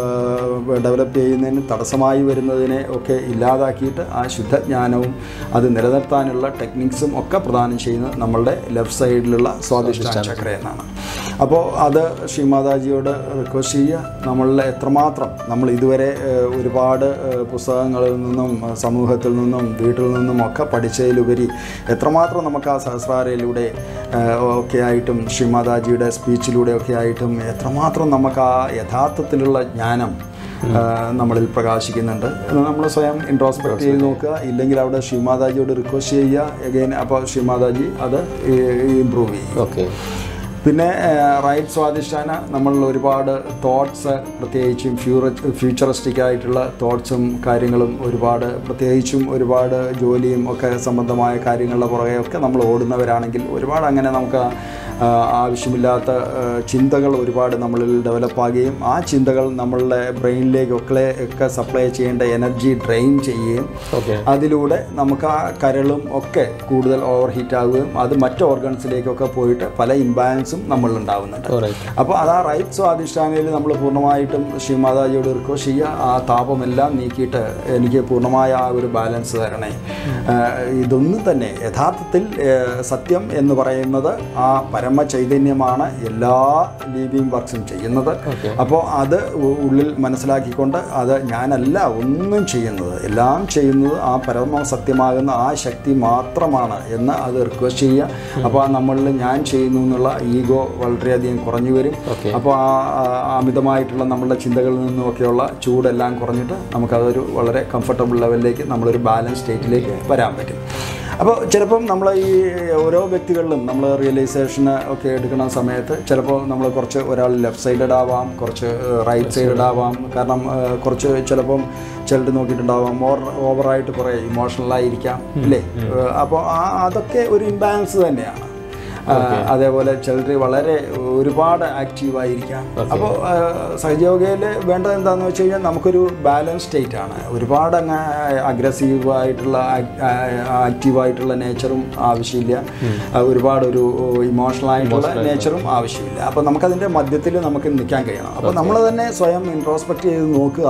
ഡെവലപ്പ് ചെയ്യുന്നതിന് തടസ്സമായി വരുന്നതിനെ ഒക്കെ ഇല്ലാതാക്കിയിട്ട് ആ ശുദ്ധജ്ഞാനവും അത് നിലനിർത്താനുള്ള ടെക്നിക്സും ഒക്കെ പ്രദാനം ചെയ്യുന്നത് നമ്മളുടെ ലെഫ്റ്റ് സൈഡിലുള്ള സ്വാദിഷ്ഠാന ചക്ര എന്നാണ് അപ്പോൾ അത് ശ്രീമാതാജിയോട് റിക്വസ്റ്റ് ചെയ്യുക നമ്മളിൽ എത്രമാത്രം നമ്മൾ ഇതുവരെ ഏഹ്, ഒരുപാട് ഏഹ്, പുസ്തകങ്ങളിൽ നിന്നും ഏഹ്, സമൂഹത്തിൽ നിന്നും വീട്ടിൽ നിന്നും ഒക്കെ പഠിച്ചതിലുപരി എത്രമാത്രം നമുക്ക് ആ സഹസ്രാരയിലൂടെ ഏഹ്, ഒക്കെ ആയിട്ടും ശ്രീമാതാജിയുടെ സ്പീച്ചിലൂടെ ഒക്കെ ആയിട്ടും എത്രമാത്രം നമുക്ക് ആ യഥാർത്ഥത്തിലുള്ള ജ്ഞാനം ഏഹ്, നമ്മളിൽ പ്രകാശിക്കുന്നുണ്ട് എന്ന് നമ്മൾ സ്വയം ഇൻട്രോസ്പെക്ട് ചെയ്ത് നോക്കുക ഇല്ലെങ്കിൽ അവിടെ ശ്രീമാതാജിയോട് റിക്വസ്റ്റ് ചെയ്യുക എഗെയിൻ അപ്പോൾ ശ്രീമാതാജി അത് ഇമ്പ്രൂവ് ചെയ്യും ഓക്കെ പിന്നെ റൈറ്റ് സ്വാധിഷ്ഠാന നമ്മൾ ഒരുപാട് തോട്ട്സ് പ്രത്യേകിച്ചും ഫ്യൂറ ഫ്യൂച്ചറിസ്റ്റിക് ആയിട്ടുള്ള തോട്ട്സും കാര്യങ്ങളും ഒരുപാട് പ്രത്യേകിച്ചും ഒരുപാട് ജോലിയും ഒക്കെ സംബന്ധമായ കാര്യങ്ങളുടെ പുറകെ ഒക്കെ നമ്മൾ ഓടുന്നവരാണെങ്കിൽ ഒരുപാട് അങ്ങനെ നമുക്ക് ആ, ആവശ്യമില്ലാത്ത ആ, ചിന്തകൾ ഒരുപാട് നമ്മളിൽ ഡെവലപ്പാകുകയും ആ ചിന്തകൾ നമ്മളുടെ ബ്രെയിനിലേക്കൊക്കെ ഒക്കെ സപ്ലൈ ചെയ്യേണ്ട എനർജി ഡ്രെയിൻ ചെയ്യുകയും ഓക്കെ അതിലൂടെ നമുക്ക് ആ കരളും ഒക്കെ കൂടുതൽ ഓവർ ഹീറ്റ് ആവുകയും അത് മറ്റ് ഓർഗൻസിലേക്കൊക്കെ പോയിട്ട് പല ഇംബാലൻസും നമ്മളിൽ ഉണ്ടാവുന്നുണ്ട് റൈറ്റ് അപ്പോൾ അത് ആ റൈറ്റ് സ്വാധിഷ്ഠാനയിൽ നമ്മൾ പൂർണ്ണമായിട്ടും ശ്രീമാതാജിയോട് റിക്വസ്റ്റ് ചെയ്യുക ആ താപമെല്ലാം നീക്കിയിട്ട് എനിക്ക് പൂർണ്ണമായ ആ ഒരു ബാലൻസ് തരണേ ആ, ഇതൊന്നും തന്നെ യഥാർത്ഥത്തിൽ ഏ, സത്യം എന്ന് പറയുന്നത് ആ പരമ ചൈതന്യമാണ് എല്ലാ ലീവിങ് വർക്ക്സും ചെയ്യുന്നത് ഓക്കെ അപ്പോൾ അത് ഉ- ഉള്ളിൽ മനസ്സിലാക്കിക്കൊണ്ട് അത് ഞാനല്ല ഒന്നും ചെയ്യുന്നത് എല്ലാം ചെയ്യുന്നത് ആ പരമ സത്യമാകുന്ന ആ ശക്തി മാത്രമാണ് എന്ന് അത് റിക്വസ്റ്റ് ചെയ്യുക അപ്പോൾ നമ്മളിൽ ഞാൻ ചെയ്യുന്നു എന്നുള്ള ഈഗോ വളരെയധികം കുറഞ്ഞു വരും ഓക്കെ അപ്പോൾ ആ ആ, അമിതമായിട്ടുള്ള നമ്മളുടെ ചിന്തകളിൽ നിന്നുമൊക്കെയുള്ള ചൂടെല്ലാം കുറഞ്ഞിട്ട് നമുക്കതൊരു വളരെ കംഫർട്ടബിൾ ലെവലിലേക്ക് നമ്മളൊരു ബാലൻസ് സ്റ്റേറ്റിലേക്ക് വരാൻ പറ്റും അപ്പോൾ ചിലപ്പം നമ്മൾ ഈ ഓരോ വ്യക്തികളിലും നമ്മൾ റിയലൈസേഷന് ഒക്കെ എടുക്കുന്ന സമയത്ത് ചിലപ്പോൾ നമ്മൾ കുറച്ച് ഒരാൾ ലെഫ്റ്റ് സൈഡഡ് ആവാം കുറച്ച് റൈറ്റ് സൈഡഡ് ആവാം കാരണം ആ, കുറച്ച് ചിലപ്പം ചിലർ നോക്കിയിട്ടുണ്ടാവാം ഓർ ഓവറായിട്ട് കുറേ ഇമോഷണലായിരിക്കാം അല്ലേ അപ്പോൾ ആ അതൊക്കെ ഒരു ഇംബാലൻസ് തന്നെയാണ് ആ, അതേപോലെ ചിലർ വളരെ ഒരുപാട് ആക്റ്റീവായിരിക്കാം അപ്പോൾ സഹയോഗയിൽ വേണ്ടത് എന്താണെന്ന് വെച്ച് കഴിഞ്ഞാൽ നമുക്കൊരു ബാലൻസ് സ്റ്റേറ്റ് ആണ് ഒരുപാട് അങ്ങ് അഗ്രസീവായിട്ടുള്ള ആക്റ്റീവായിട്ടുള്ള നേച്ചറും ആവശ്യമില്ല ആ, ഒരുപാട് ഒരു ഇമോഷണൽ ആയിട്ടുള്ള നേച്ചറും ആവശ്യമില്ല അപ്പോൾ നമുക്കതിൻ്റെ മധ്യത്തിൽ നമുക്ക് നിൽക്കാൻ കഴിയണം അപ്പോൾ നമ്മൾ തന്നെ സ്വയം ഇൻട്രോസ്പെക്ട് ചെയ്ത് നോക്കുക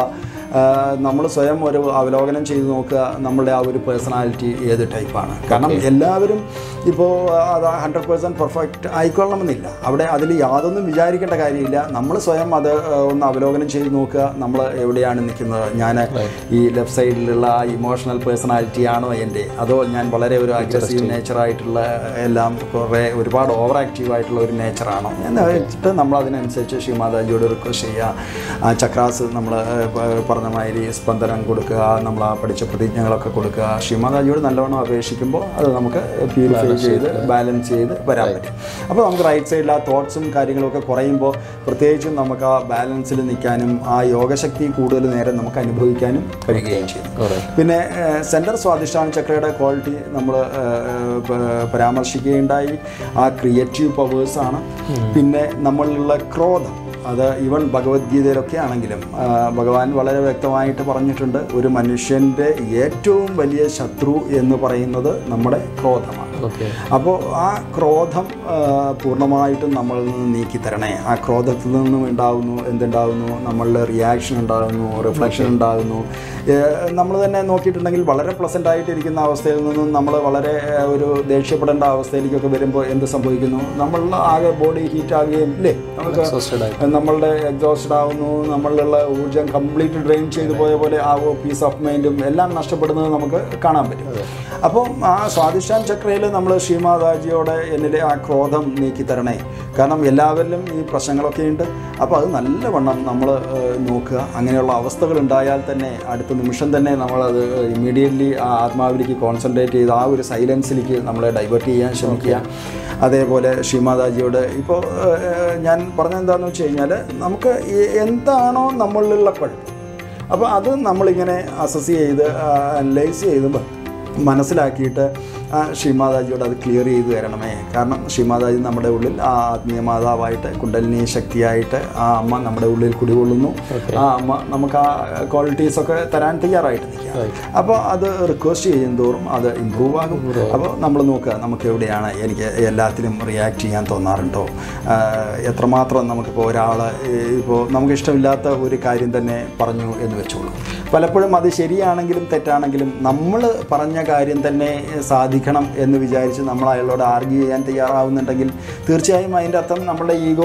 നമ്മൾ സ്വയം ഒരു അവലോകനം ചെയ്ത് നോക്കുക നമ്മളുടെ ആ ഒരു പേഴ്സണാലിറ്റി ഏത് ടൈപ്പാണ് കാരണം എല്ലാവരും ഇപ്പോൾ അത് ഹൺഡ്രഡ് പേഴ്സൻറ്റ് പെർഫെക്റ്റ് ആയിക്കൊള്ളണമെന്നില്ല അവിടെ അതിൽ യാതൊന്നും വിചാരിക്കേണ്ട കാര്യമില്ല നമ്മൾ സ്വയം അത് ആ, ഒന്ന് അവലോകനം ചെയ്ത് നോക്കുക നമ്മൾ എവിടെയാണ് നിൽക്കുന്നത് ഞാൻ ഈ ലെഫ്റ്റ് സൈഡിലുള്ള ആ ഇമോഷണൽ പേഴ്സണാലിറ്റി ആണോ എൻ്റെ അതോ ഞാൻ വളരെ ഒരു അഗ്രസീവ് നേച്ചറായിട്ടുള്ള എല്ലാം കുറേ ഒരുപാട് ഓവർ ആക്റ്റീവ് ആയിട്ടുള്ള ഒരു നേച്ചറാണോ എന്ന് വെച്ചിട്ട് നമ്മൾ അതിനനുസരിച്ച് ശ്രീമാതാജിയോട് റിക്വസ്റ്റ് ചെയ്യുക ആ ചക്രാസ് നമ്മൾ പറഞ്ഞ മാതിരി സ്പന്ദനം കൊടുക്കുക നമ്മൾ ആ പഠിച്ച പ്രതിജ്ഞകളൊക്കെ കൊടുക്കുക ശ്രീമാതാജിയോട് നല്ലവണ്ണം അപേക്ഷിക്കുമ്പോൾ അത് നമുക്ക് പ്യൂരിഫൈ ചെയ്ത് ബാലൻസ് ചെയ്ത് വരാൻ പറ്റും അപ്പോൾ നമുക്ക് റൈറ്റ് സൈഡിൽ ആ തോട്ട്സും കാര്യങ്ങളൊക്കെ കുറയുമ്പോൾ പ്രത്യേകിച്ചും നമുക്ക് ആ ബാലൻസിൽ നിൽക്കാനും ആ യോഗശക്തി കൂടുതൽ നേരം നമുക്ക് അനുഭവിക്കാനും കഴിയുകയും ചെയ്യും correct. പിന്നെ സെൻട്രൽ സ്വാധിഷ്ഠാന ചക്രയുടെ ക്വാളിറ്റി നമ്മൾ പരാമർശിക്കുകയുണ്ടായി ആ ക്രിയേറ്റീവ് പവേഴ്സാണ് പിന്നെ നമ്മളിലുള്ള ക്രോധം അത് ഈവൻ ഭഗവത്ഗീതയിലൊക്കെ ആണെങ്കിലും ആ, ഭഗവാൻ വളരെ വ്യക്തമായിട്ട് പറഞ്ഞിട്ടുണ്ട് ഒരു മനുഷ്യൻ്റെ ഏറ്റവും വലിയ ശത്രു എന്ന് പറയുന്നത് നമ്മുടെ ക്രോധമാണ് ഓക്കെ അപ്പോൾ ആ ക്രോധം ആ, പൂർണ്ണമായിട്ടും നമ്മളിൽ നിന്ന് നീക്കി തരണേ ആ ക്രോധത്തിൽ നിന്നും ഉണ്ടാകുന്നു എന്തുണ്ടാകുന്നു നമ്മളുടെ റിയാക്ഷൻ ഉണ്ടാകുന്നു റിഫ്ലക്ഷൻ ഉണ്ടാകുന്നു നമ്മൾ തന്നെ നോക്കിയിട്ടുണ്ടെങ്കിൽ വളരെ പ്ലസൻ്റ് ആയിട്ടിരിക്കുന്ന അവസ്ഥയിൽ നിന്നും നമ്മൾ വളരെ ഏ, ഒരു ദേഷ്യപ്പെടേണ്ട അവസ്ഥയിലേക്കൊക്കെ വരുമ്പോൾ എന്ത് സംഭവിക്കുന്നു നമ്മൾ ആകെ ബോഡി ഹീറ്റ് ആകുകയും ഇല്ലേ നമുക്ക് എക്സോസ്റ്റഡ് ആയി നമ്മളുടെ എക്സോസ്റ്റഡ് ആവുന്നു നമ്മളിലുള്ള ഊർജ്ജം കംപ്ലീറ്റ് ഡ്രെയിൻ ചെയ്തു പോയ പോലെ ആ പീസ് ഓഫ് മൈൻഡും എല്ലാം നഷ്ടപ്പെടുന്നത് നമുക്ക് കാണാൻ പറ്റും അപ്പം ആ സ്വാദിഷ്ടാൻ ചക്രയിൽ നമ്മൾ ശ്രീമാതാജിയോടെ എന്നിലെ ആ ക്രോധം നീക്കി തരണേ കാരണം എല്ലാവരിലും ഈ പ്രശ്നങ്ങളൊക്കെ ഉണ്ട് അപ്പോൾ അത് നല്ലവണ്ണം നമ്മൾ നോക്കുക അങ്ങനെയുള്ള അവസ്ഥകൾ ഉണ്ടായാൽ തന്നെ അടുത്ത നിമിഷം തന്നെ നമ്മളത് ഇമ്മീഡിയറ്റ്ലി ആ ആത്മാവിലേക്ക് കോൺസെൻട്രേറ്റ് ചെയ്ത് ആ ഒരു സൈലൻസിലേക്ക് നമ്മളെ ഡൈവേർട്ട് ചെയ്യാൻ ശ്രമിക്കുക അതേപോലെ ശ്രീമാതാജിയോട് ഇപ്പോൾ ഞാൻ പറഞ്ഞെന്താണെന്ന് വെച്ച് കഴിഞ്ഞാൽ നമുക്ക് ഈ എന്താണോ നമ്മളിലുള്ള കുഴപ്പം അപ്പോൾ അത് നമ്മളിങ്ങനെ അസസ് ചെയ്ത് അനലൈസ് ചെയ്ത് മ- മനസ്സിലാക്കിയിട്ട് ആ ശ്രീമാതാജിയോട് അത് ക്ലിയർ ചെയ്ത് തരണമേ കാരണം ശ്രീമാതാജി നമ്മുടെ ഉള്ളിൽ ആ ആത്മീയ മാതാവായിട്ട് കുണ്ടലിനി ശക്തിയായിട്ട് ആ അമ്മ നമ്മുടെ ഉള്ളിൽ കുടികൊള്ളുന്നു ആ അമ്മ നമുക്ക് ആ ക്വാളിറ്റീസ് ഒക്കെ തരാൻ തയ്യാറായിട്ട് നിൽക്കുക അപ്പോൾ അത് റിക്വസ്റ്റ് ചെയ്യും തോറും അത് ഇമ്പ്രൂവ് ആകും അപ്പോൾ നമ്മൾ നോക്കുക നമുക്ക് എവിടെയാണ് എനിക്ക് എല്ലാത്തിലും റിയാക്ട് ചെയ്യാൻ തോന്നാറുണ്ടോ ആ, എത്രമാത്രം നമുക്കിപ്പോൾ ഒരാൾ ഇപ്പോൾ നമുക്ക് ഇഷ്ടമില്ലാത്ത ഒരു കാര്യം തന്നെ പറഞ്ഞു എന്ന് വെച്ചോളൂ പലപ്പോഴും അത് ശരിയാണെങ്കിലും തെറ്റാണെങ്കിലും നമ്മൾ പറഞ്ഞ കാര്യം തന്നെ സാധിക്കണം എന്ന് വിചാരിച്ച് നമ്മൾ അയാളോട് ആർഗ്യൂ ചെയ്യാൻ തയ്യാറാവുന്നുണ്ടെങ്കിൽ തീർച്ചയായും അതിൻ്റെ അർത്ഥം നമ്മുടെ ഈഗോ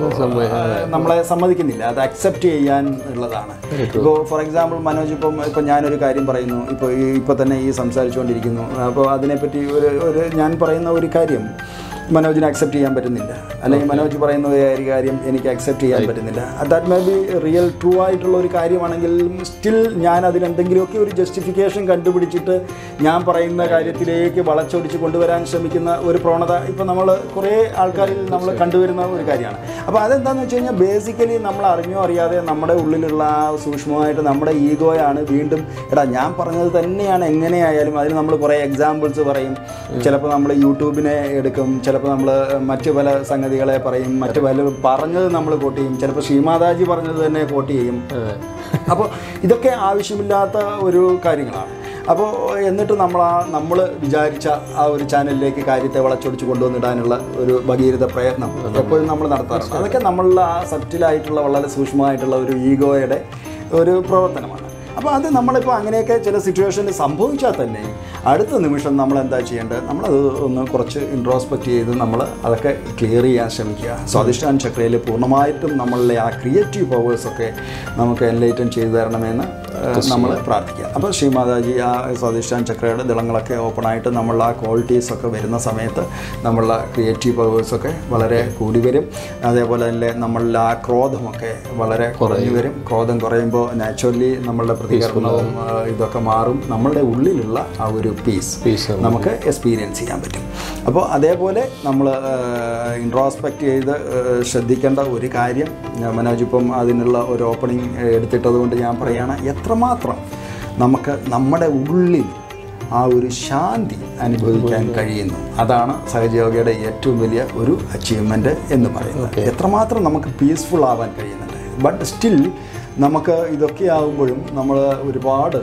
നമ്മളെ സമ്മതിക്കുന്നില്ല അത് അക്സെപ്റ്റ് ചെയ്യാൻ ഉള്ളതാണ് ഇപ്പോൾ ഫോർ എക്സാമ്പിൾ മനോജ് ഇപ്പം ഇപ്പം ഞാനൊരു കാര്യം പറയുന്നു ഇപ്പോൾ ഈ ഇപ്പോൾ തന്നെ ഈ സംസാരിച്ചുകൊണ്ടിരിക്കുന്നു അപ്പോൾ അതിനെപ്പറ്റി ഒരു ഒരു ഞാൻ പറയുന്ന ഒരു കാര്യം മനോജിന് അക്സെപ്റ്റ് ചെയ്യാൻ പറ്റുന്നില്ല അല്ലെങ്കിൽ മനോജ് പറയുന്ന ഒരു കാര്യം എനിക്ക് അക്സെപ്റ്റ് ചെയ്യാൻ പറ്റുന്നില്ല that may be real true ആയിട്ടുള്ള ഒരു കാര്യമാണെങ്കിൽ സ്റ്റിൽ ഞാൻ അതിനെന്തെങ്കിലുമൊക്കെ ഒരു ജസ്റ്റിഫിക്കേഷൻ കണ്ടുപിടിച്ചിട്ട് ഞാൻ പറയുന്ന കാര്യത്തിലേക്ക് വളച്ചൊടിച്ച് കൊണ്ടുവരാൻ ശ്രമിക്കുന്ന ഒരു പ്രവണത ഇപ്പോൾ നമ്മൾ കുറേ ആൾക്കാരിൽ നമ്മൾ കണ്ടുവരുന്ന ഒരു കാര്യമാണ് അപ്പോൾ അതെന്താണെന്ന് വെച്ച് കഴിഞ്ഞാൽ ബേസിക്കലി നമ്മൾ അറിഞ്ഞോ അറിയാതെ നമ്മുടെ ഉള്ളിലുള്ള ആ സൂക്ഷ്മമായിട്ട് നമ്മുടെ ഈഗോയാണ് വീണ്ടും എടാ ഞാൻ പറഞ്ഞത് തന്നെയാണ് എങ്ങനെയായാലും അതിന് നമ്മൾ കുറേ എക്സാമ്പിൾസ് പറയും ചിലപ്പോൾ നമ്മൾ യൂട്യൂബിനെ എടുക്കും ചിലപ്പോൾ നമ്മൾ മറ്റു പല സംഗതികളെ പറയും മറ്റു പല പറഞ്ഞത് നമ്മൾ കോട്ട് ചെയ്യും ചിലപ്പോൾ ശ്രീമാതാജി പറഞ്ഞത് തന്നെ കോട്ട് ചെയ്യും അപ്പോൾ ഇതൊക്കെ ആവശ്യമില്ലാത്ത ഒരു കാര്യങ്ങളാണ് അപ്പോൾ എന്നിട്ട് നമ്മൾ ആ നമ്മൾ വിചാരിച്ച ആ ഒരു ചാനലിലേക്ക് കാര്യത്തെ വളച്ചൊടിച്ച് കൊണ്ടുവന്നിടാനുള്ള ഒരു ഭഗീരഥ പ്രയത്നം എപ്പോഴും നമ്മൾ നടത്താറുണ്ട് അതൊക്കെ നമ്മളുടെ ആ സറ്റിലായിട്ടുള്ള വളരെ സൂക്ഷ്മമായിട്ടുള്ള ഒരു ഈഗോയുടെ ഒരു പ്രവർത്തനമാണ് അപ്പോൾ അത് നമ്മളിപ്പോൾ അങ്ങനെയൊക്കെ ചില സിറ്റുവേഷനിൽ സംഭവിച്ചാൽ തന്നെ അടുത്ത നിമിഷം നമ്മൾ എന്താ ചെയ്യേണ്ടത് നമ്മളത് ഒന്ന് കുറച്ച് ഇൻട്രോസ്പെക്റ്റ് ചെയ്ത് നമ്മൾ അതൊക്കെ ക്ലിയർ ചെയ്യാൻ ശ്രമിക്കുക സ്വാദിഷ്ടാൻ ചക്രയിൽ പൂർണ്ണമായിട്ടും നമ്മളുടെ ആ ക്രിയേറ്റീവ് പവേഴ്സൊക്കെ നമുക്ക് എൻലൈറ്റൻ ചെയ്തു തരണമെന്ന് നമ്മൾ പ്രാർത്ഥിക്കുക അപ്പോൾ ശ്രീമാതാജി ആ സ്വാദിഷ്ടാൻ ചക്രയുടെ ദളങ്ങളൊക്കെ ഓപ്പണായിട്ട് നമ്മൾ ആ ക്വാളിറ്റീസ് ഒക്കെ വരുന്ന സമയത്ത് നമ്മളുടെ ക്രിയേറ്റീവ് പവേഴ്സൊക്കെ വളരെ കൂടി വരും അതേപോലെ തന്നെ നമ്മളുടെ ആ ക്രോധമൊക്കെ വളരെ കുറഞ്ഞു വരും ക്രോധം കുറയുമ്പോൾ നാച്ചുറലി നമ്മളുടെ പ്രതികരണവും ആ, ഇതൊക്കെ മാറും നമ്മളുടെ ഉള്ളിലുള്ള ആ ഒരു പീസ് പീസ് നമുക്ക് എക്സ്പീരിയൻസ് ചെയ്യാൻ പറ്റും അപ്പോൾ അതേപോലെ നമ്മൾ ഇൻട്രോസ്പെക്റ്റ് ചെയ്ത് ആ, ശ്രദ്ധിക്കേണ്ട ഒരു കാര്യം ഞാൻ മനോജ് ഇപ്പം അതിനുള്ള ഒരു ഓപ്പണിംഗ് എടുത്തിട്ടത് കൊണ്ട് ഞാൻ പറയുകയാണ് എത്രമാത്രം നമുക്ക് നമ്മുടെ ഉള്ളിൽ ആ ഒരു ശാന്തി അനുഭവിക്കാൻ കഴിയുന്നു അതാണ് സഹജയോഗയുടെ ഏറ്റവും വലിയ ഒരു അച്ചീവ്മെൻറ്റ് എന്ന് പറയുന്നത് എത്രമാത്രം നമുക്ക് പീസ്ഫുൾ ആവാൻ കഴിയുന്നുണ്ട് ബട്ട് സ്റ്റിൽ നമുക്ക് ഇതൊക്കെ ആകുമ്പോഴും നമ്മൾ ഒരുപാട്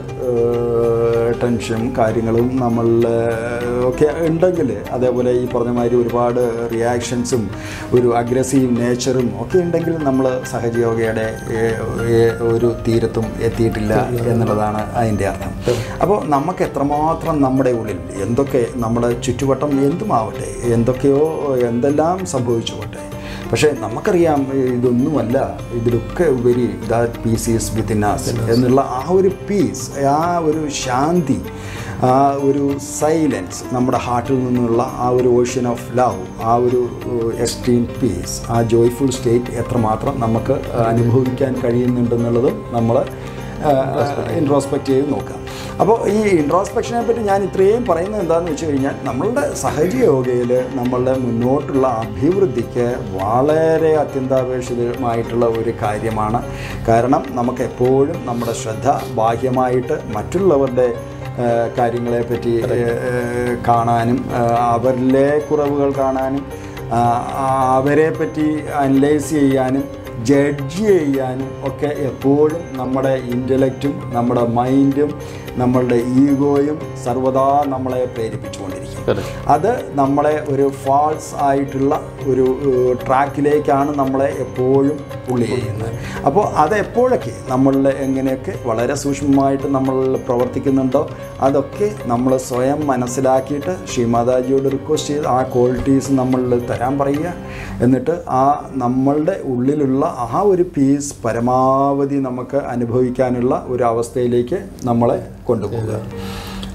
ടെൻഷനും കാര്യങ്ങളും നമ്മളിൽ ഒക്കെ ഉണ്ടെങ്കിൽ അതേപോലെ ഈ പറഞ്ഞ മാതിരി ഒരുപാട് റിയാക്ഷൻസും ഒരു അഗ്രസീവ് നേച്ചറും ഒക്കെ ഉണ്ടെങ്കിൽ നമ്മൾ സഹജയോഗയുടെ ഏ- ഏ- ഒരു തീരത്തും എത്തിയിട്ടില്ല എന്നുള്ളതാണ് അതിൻ്റെ അർത്ഥം അപ്പോൾ നമുക്ക് എത്രമാത്രം നമ്മുടെ ഉള്ളിൽ എന്തൊക്കെ നമ്മുടെ ചുറ്റുവട്ടം എന്തുമാവട്ടെ എന്തൊക്കെയോ എന്തെല്ലാം സംഭവിച്ചുകൊട്ടെ പക്ഷേ നമുക്കറിയാം ഇതൊന്നുമല്ല ഇതിലൊക്കെ ഉപരി that peace is within us എന്നുള്ള ആ ഒരു പീസ് ആ ഒരു ശാന്തി ആ ഒരു സൈലൻസ് നമ്മുടെ ഹാർട്ടിൽ നിന്നുള്ള ആ ഒരു ഓഷ്യൻ ഓഫ് ലവ് ആ ഒരു എക്സ്ട്രീം പീസ് ആ ജോയ്ഫുൾ സ്റ്റേറ്റ് എത്രമാത്രം നമുക്ക് അനുഭവിക്കാൻ കഴിയുന്നുണ്ടെന്നുള്ളതും നമ്മൾ ഇൻട്രോസ്പെക്റ്റ് ചെയ്ത് നോക്കാം അപ്പോൾ ഈ ഇൻട്രോസ്പെക്ഷനെ പറ്റി ഞാൻ ഇത്രയും പറയുന്നത് എന്താണെന്ന് വെച്ച് കഴിഞ്ഞാൽ നമ്മളുടെ സഹജയോഗയിൽ നമ്മളുടെ മുന്നോട്ടുള്ള അഭിവൃദ്ധിക്ക് വളരെ അത്യന്താപേക്ഷിതമായിട്ടുള്ള ഒരു കാര്യമാണ് കാരണം നമുക്ക് എപ്പോഴും നമ്മുടെ ശ്രദ്ധ ബാഹ്യമായിട്ട് മറ്റുള്ളവരുടെ ആ, കാര്യങ്ങളെപ്പറ്റി ആ, കാണാനും ആ, അവരിലെ കുറവുകൾ കാണാനും ആ, അവരെ പറ്റി അനലൈസ് ചെയ്യാനും ജഡ്ജ് ചെയ്യാനും ഒക്കെ എപ്പോഴും നമ്മുടെ ഇൻ്റലക്റ്റും നമ്മുടെ മൈൻഡും നമ്മളുടെ ഈഗോയും സർവദാ നമ്മളെ പ്രേരിപ്പിച്ചുകൊണ്ടിരിക്കും Correct. അത് നമ്മളെ ഒരു ഫാൾസ് ആയിട്ടുള്ള ഒരു ഏഹ്, ട്രാക്കിലേക്കാണ് നമ്മളെ എപ്പോഴും പുള്ളി ചെയ്യുന്നത് അപ്പോൾ അത് എപ്പോഴൊക്കെ നമ്മളിൽ എങ്ങനെയൊക്കെ വളരെ സൂക്ഷ്മമായിട്ട് നമ്മൾ പ്രവർത്തിക്കുന്നുണ്ടോ അതൊക്കെ നമ്മൾ സ്വയം മനസ്സിലാക്കിയിട്ട് ശ്രീമാതാജിയോട് റിക്വസ്റ്റ് ചെയ്ത് ആ ക്വാളിറ്റീസ് നമ്മളിൽ തരാൻ പറയുക എന്നിട്ട് ആ നമ്മളുടെ ഉള്ളിലുള്ള ആ ഒരു പീസ് പരമാവധി നമുക്ക് അനുഭവിക്കാനുള്ള ഒരു അവസ്ഥയിലേക്ക് നമ്മളെ കൊണ്ടുപോകുക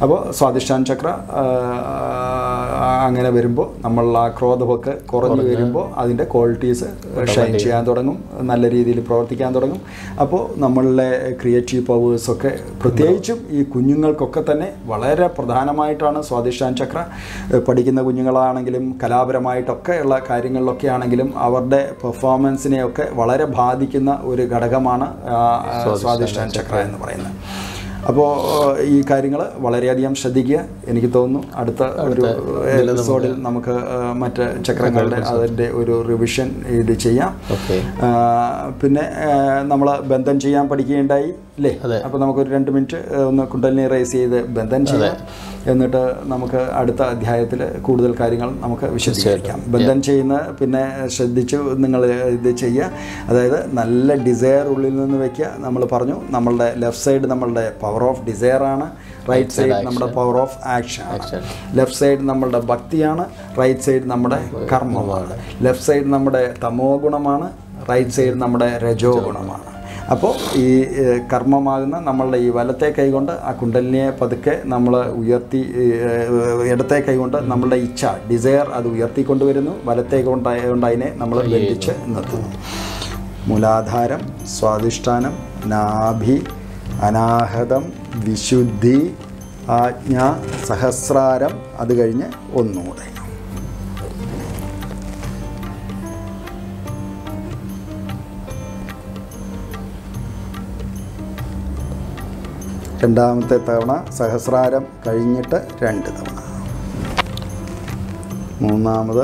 അപ്പോൾ സ്വാധിഷ്ഠാന ചക്ര ആ, അങ്ങനെ വരുമ്പോൾ നമ്മൾ ആ ക്രോധമൊക്കെ കുറഞ്ഞു വരുമ്പോൾ അതിൻ്റെ ക്വാളിറ്റീസ് ഷൈൻ ചെയ്യാൻ തുടങ്ങും നല്ല രീതിയിൽ പ്രവർത്തിക്കാൻ തുടങ്ങും അപ്പോൾ നമ്മളുടെ ക്രിയേറ്റീവ് പവേഴ്സൊക്കെ പ്രത്യേകിച്ചും ഈ കുഞ്ഞുങ്ങൾക്കൊക്കെ തന്നെ വളരെ പ്രധാനമായിട്ടാണ് സ്വാധിഷ്ഠാന ചക്ര ഏഹ് പഠിക്കുന്ന കുഞ്ഞുങ്ങളാണെങ്കിലും കലാപരമായിട്ടൊക്കെ ഉള്ള കാര്യങ്ങളിലൊക്കെ ആണെങ്കിലും അവരുടെ പെർഫോമൻസിനെയൊക്കെ വളരെ ബാധിക്കുന്ന ഒരു ഘടകമാണ് ആ, ആ, സ്വാധിഷ്ഠാന ചക്ര എന്ന് പറയുന്നത് അപ്പോൾ ഈ കാര്യങ്ങൾ വളരെയധികം ശ്രദ്ധിക്കുക എനിക്ക് തോന്നുന്നു അടുത്ത ഒരു എപ്പിസോഡിൽ നമുക്ക് ആ, മറ്റ് ചക്രങ്ങളുടെ അതിൻ്റെ ഒരു റിവിഷൻ ഇത് ചെയ്യാം ഓക്കെ ആ, പിന്നെ നമ്മൾ ബന്ധം ചെയ്യാൻ പഠിക്കുകയുണ്ടായി അല്ലേ അപ്പോൾ നമുക്കൊരു രണ്ട് മിനിറ്റ് ആ, ഒന്ന് കുണ്ടലിനെ റൈസ് ചെയ്ത് ബന്ധം ചെയ്യാം എന്നിട്ട് നമുക്ക് അടുത്ത അധ്യായത്തിൽ കൂടുതൽ കാര്യങ്ങൾ നമുക്ക് വിശദീകരിക്കാം ബന്ധം ചെയ്യുന്ന പിന്നെ ശ്രദ്ധിച്ച് നിങ്ങൾ ഇത് ചെയ്യുക അതായത് നല്ല ഡിസയർ ഉള്ളിൽ നിന്ന് വെക്കുക നമ്മൾ പറഞ്ഞു നമ്മളുടെ ലെഫ്റ്റ് സൈഡ് നമ്മളുടെ പവർ ഓഫ് ഡിസയർ ആണ് റൈറ്റ് സൈഡ് നമ്മുടെ പവർ ഓഫ് ആക്ഷൻ ആണ് ലെഫ്റ്റ് സൈഡ് നമ്മളുടെ ഭക്തിയാണ് റൈറ്റ് സൈഡ് നമ്മുടെ കർമ്മമാണ് ലെഫ്റ്റ് സൈഡ് നമ്മുടെ തമോ ഗുണമാണ് റൈറ്റ് സൈഡ് നമ്മുടെ രജോ ഗുണമാണ് അപ്പോൾ ഈ ഏഹ്, കർമ്മമാകുന്ന നമ്മളുടെ ഈ വലത്തെ കൈകൊണ്ട് ആ കുണ്ടലിനെ പതുക്കെ നമ്മൾ ഉയർത്തി ഏഹ്, ഇടത്തെ കൈകൊണ്ട് നമ്മളുടെ ഇച്ഛ ഡിസയർ അത് ഉയർത്തിക്കൊണ്ടുവരുന്നു വലത്തെ കൊണ്ട് കൊണ്ട് അതിനെ നമ്മൾ ബന്ധിച്ച് നിർത്തുന്നു മൂലാധാരം സ്വാധിഷ്ഠാനം നാഭി അനാഹതം വിശുദ്ധി ആജ്ഞ സഹസ്രാരം അത് കഴിഞ്ഞ് ഒന്നുകൂടെ രണ്ടാമത്തെ തവണ സഹസ്രാരം കഴിഞ്ഞിട്ട് രണ്ട് തവണ മൂന്നാമത്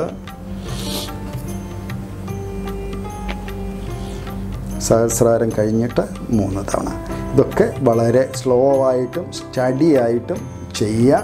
സഹസ്രാരം കഴിഞ്ഞിട്ട് മൂന്ന് തവണ ഇതൊക്കെ വളരെ സ്ലോ ആയിട്ടും സ്റ്റഡി ആയിട്ടും ചെയ്യുക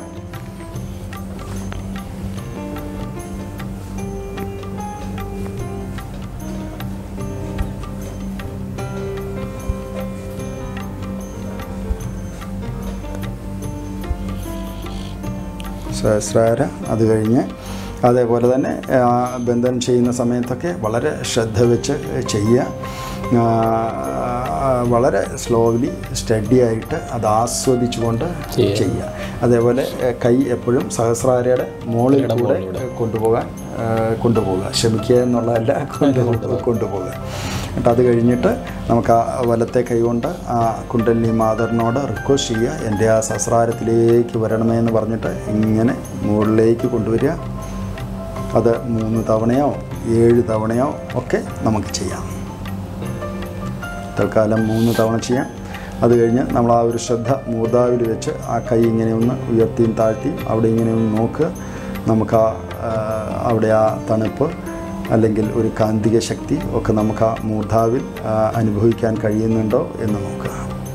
സഹസ്രാര അത് കഴിഞ്ഞ് അതേപോലെ തന്നെ ആ, ബന്ധനം ചെയ്യുന്ന സമയത്തൊക്കെ വളരെ ശ്രദ്ധ വെച്ച് ചെയ്യുക ആ, വളരെ സ്ലോലി സ്റ്റഡി ആയിട്ട് അത് ആസ്വദിച്ചുകൊണ്ട് ചെയ്യുക അതേപോലെ ഏ, കൈ എപ്പോഴും സഹസ്രാരയുടെ മുകളിൽ കൂടെ കൊണ്ടുപോകാൻ ആ, കൊണ്ടുപോകുക ശ്രമിക്കുക എന്നുള്ളതല്ല കൊണ്ടു കൊണ്ടുപോകുക എന്നിട്ട് അത് കഴിഞ്ഞിട്ട് നമുക്ക് ആ വലത്തെ കൈകൊണ്ട് ആ കുണ്ടലിനി മാതറിനോട് റിക്വസ്റ്റ് ചെയ്യുക എൻ്റെ ആ സസ്രാരത്തിലേക്ക് വരണമേ എന്ന് പറഞ്ഞിട്ട് ഇങ്ങനെ മുകളിലേക്ക് കൊണ്ടുവരിക അത് മൂന്ന് തവണയോ ഏഴ് തവണയോ ഒക്കെ നമുക്ക് ചെയ്യാം തൽക്കാലം മൂന്ന് തവണ ചെയ്യാം അത് കഴിഞ്ഞ് നമ്മൾ ആ ഒരു ശ്രദ്ധ മൂർധാവിൽ വെച്ച് ആ കൈ ഇങ്ങനെ ഒന്ന് ഉയർത്തിയും താഴ്ത്തിയും അവിടെ ഇങ്ങനെ ഒന്ന് നോക്കുക നമുക്ക് ആ ആ, അവിടെ ആ തണുപ്പ് അല്ലെങ്കിൽ ഒരു കാന്തിക ശക്തി ഒക്കെ നമുക്ക് ആ മൂർധാവിൽ ആ, അനുഭവിക്കാൻ കഴിയുന്നുണ്ടോ എന്ന് നോക്കുക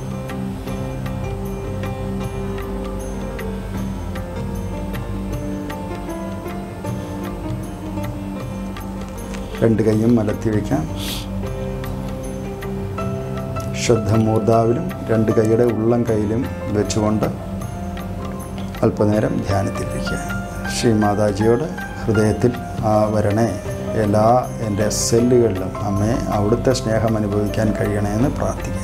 രണ്ട് കൈയും മലത്തി വയ്ക്കാം ശ്രദ്ധ മൂർധാവിലും രണ്ട് കൈയുടെ ഉള്ളം കൈയിലും വെച്ചുകൊണ്ട് അല്പനേരം ധ്യാനത്തിലിരിക്കുക ശ്രീ മാതാജിയോട് ഹൃദയത്തിൽ ആ വരണേ എല്ലാ എൻ്റെ സെല്ലുകളിലും അമ്മയെ അവിടുത്തെ സ്നേഹം അനുഭവിക്കാൻ കഴിയണേ എന്ന് പ്രാർത്ഥിക്കുക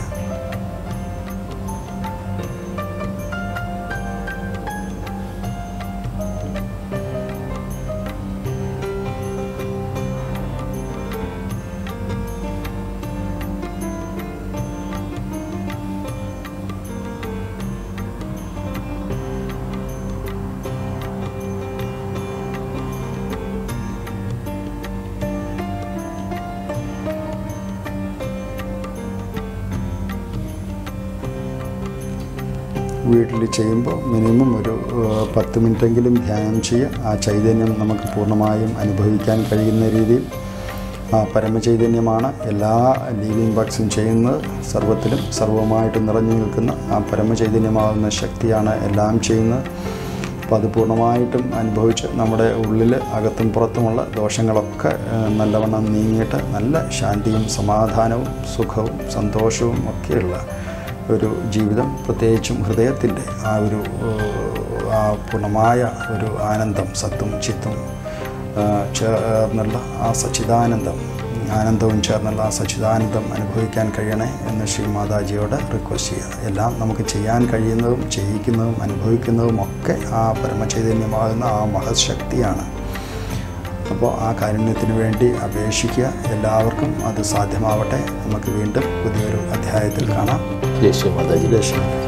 വീട്ടിൽ ചെയ്യുമ്പോൾ മിനിമം ഒരു ഏഹ്, പത്ത് മിനിറ്റെങ്കിലും ധ്യാനം ചെയ്യുക ആ ചൈതന്യം നമുക്ക് പൂർണ്ണമായും അനുഭവിക്കാൻ കഴിയുന്ന രീതിയിൽ ആ പരമചൈതന്യമാണ് എല്ലാ ലീവിങ് ബക്സും ചെയ്യുന്നത് സർവത്തിലും സർവമായിട്ട് നിറഞ്ഞു നിൽക്കുന്ന ആ പരമചൈതന്യമാകുന്ന ശക്തിയാണ് എല്ലാം ചെയ്യുന്നത് അപ്പോൾ അത് പൂർണ്ണമായിട്ടും അനുഭവിച്ച് നമ്മുടെ ഉള്ളിൽ അകത്തും പുറത്തുമുള്ള ദോഷങ്ങളൊക്കെ ഏഹ്, നല്ലവണ്ണം നീങ്ങിയിട്ട് നല്ല ശാന്തിയും സമാധാനവും സുഖവും സന്തോഷവും ഒക്കെയുള്ള ഒരു ജീവിതം പ്രത്യേകിച്ചും ഹൃദയത്തിൻ്റെ ആ ഒരു ഏഹ്, ആ പൂർണ്ണമായ ഒരു ആനന്ദം സത്തും ചിത്തും ആ, ചേർന്നുള്ള ആ സച്ചിദാനന്ദം ആനന്ദവും ചേർന്നുള്ള ആ സച്ചിദാനന്ദം അനുഭവിക്കാൻ കഴിയണേ എന്ന് ശ്രീ മാതാജിയോട് റിക്വസ്റ്റ് ചെയ്യുക എല്ലാം നമുക്ക് ചെയ്യാൻ കഴിയുന്നതും ചെയ്യിക്കുന്നതും അനുഭവിക്കുന്നതും ഒക്കെ ആ പരമചൈതന്യമാകുന്ന ആ മഹശക്തിയാണ് അപ്പോൾ ആ കാരുണ്യത്തിന് വേണ്ടി അപേക്ഷിക്കുക എല്ലാവർക്കും അത് സാധ്യമാവട്ടെ നമുക്ക് വീണ്ടും പുതിയൊരു അധ്യായത്തിൽ കാണാം ജയ് ശ്രീ മാതാജി ദേശം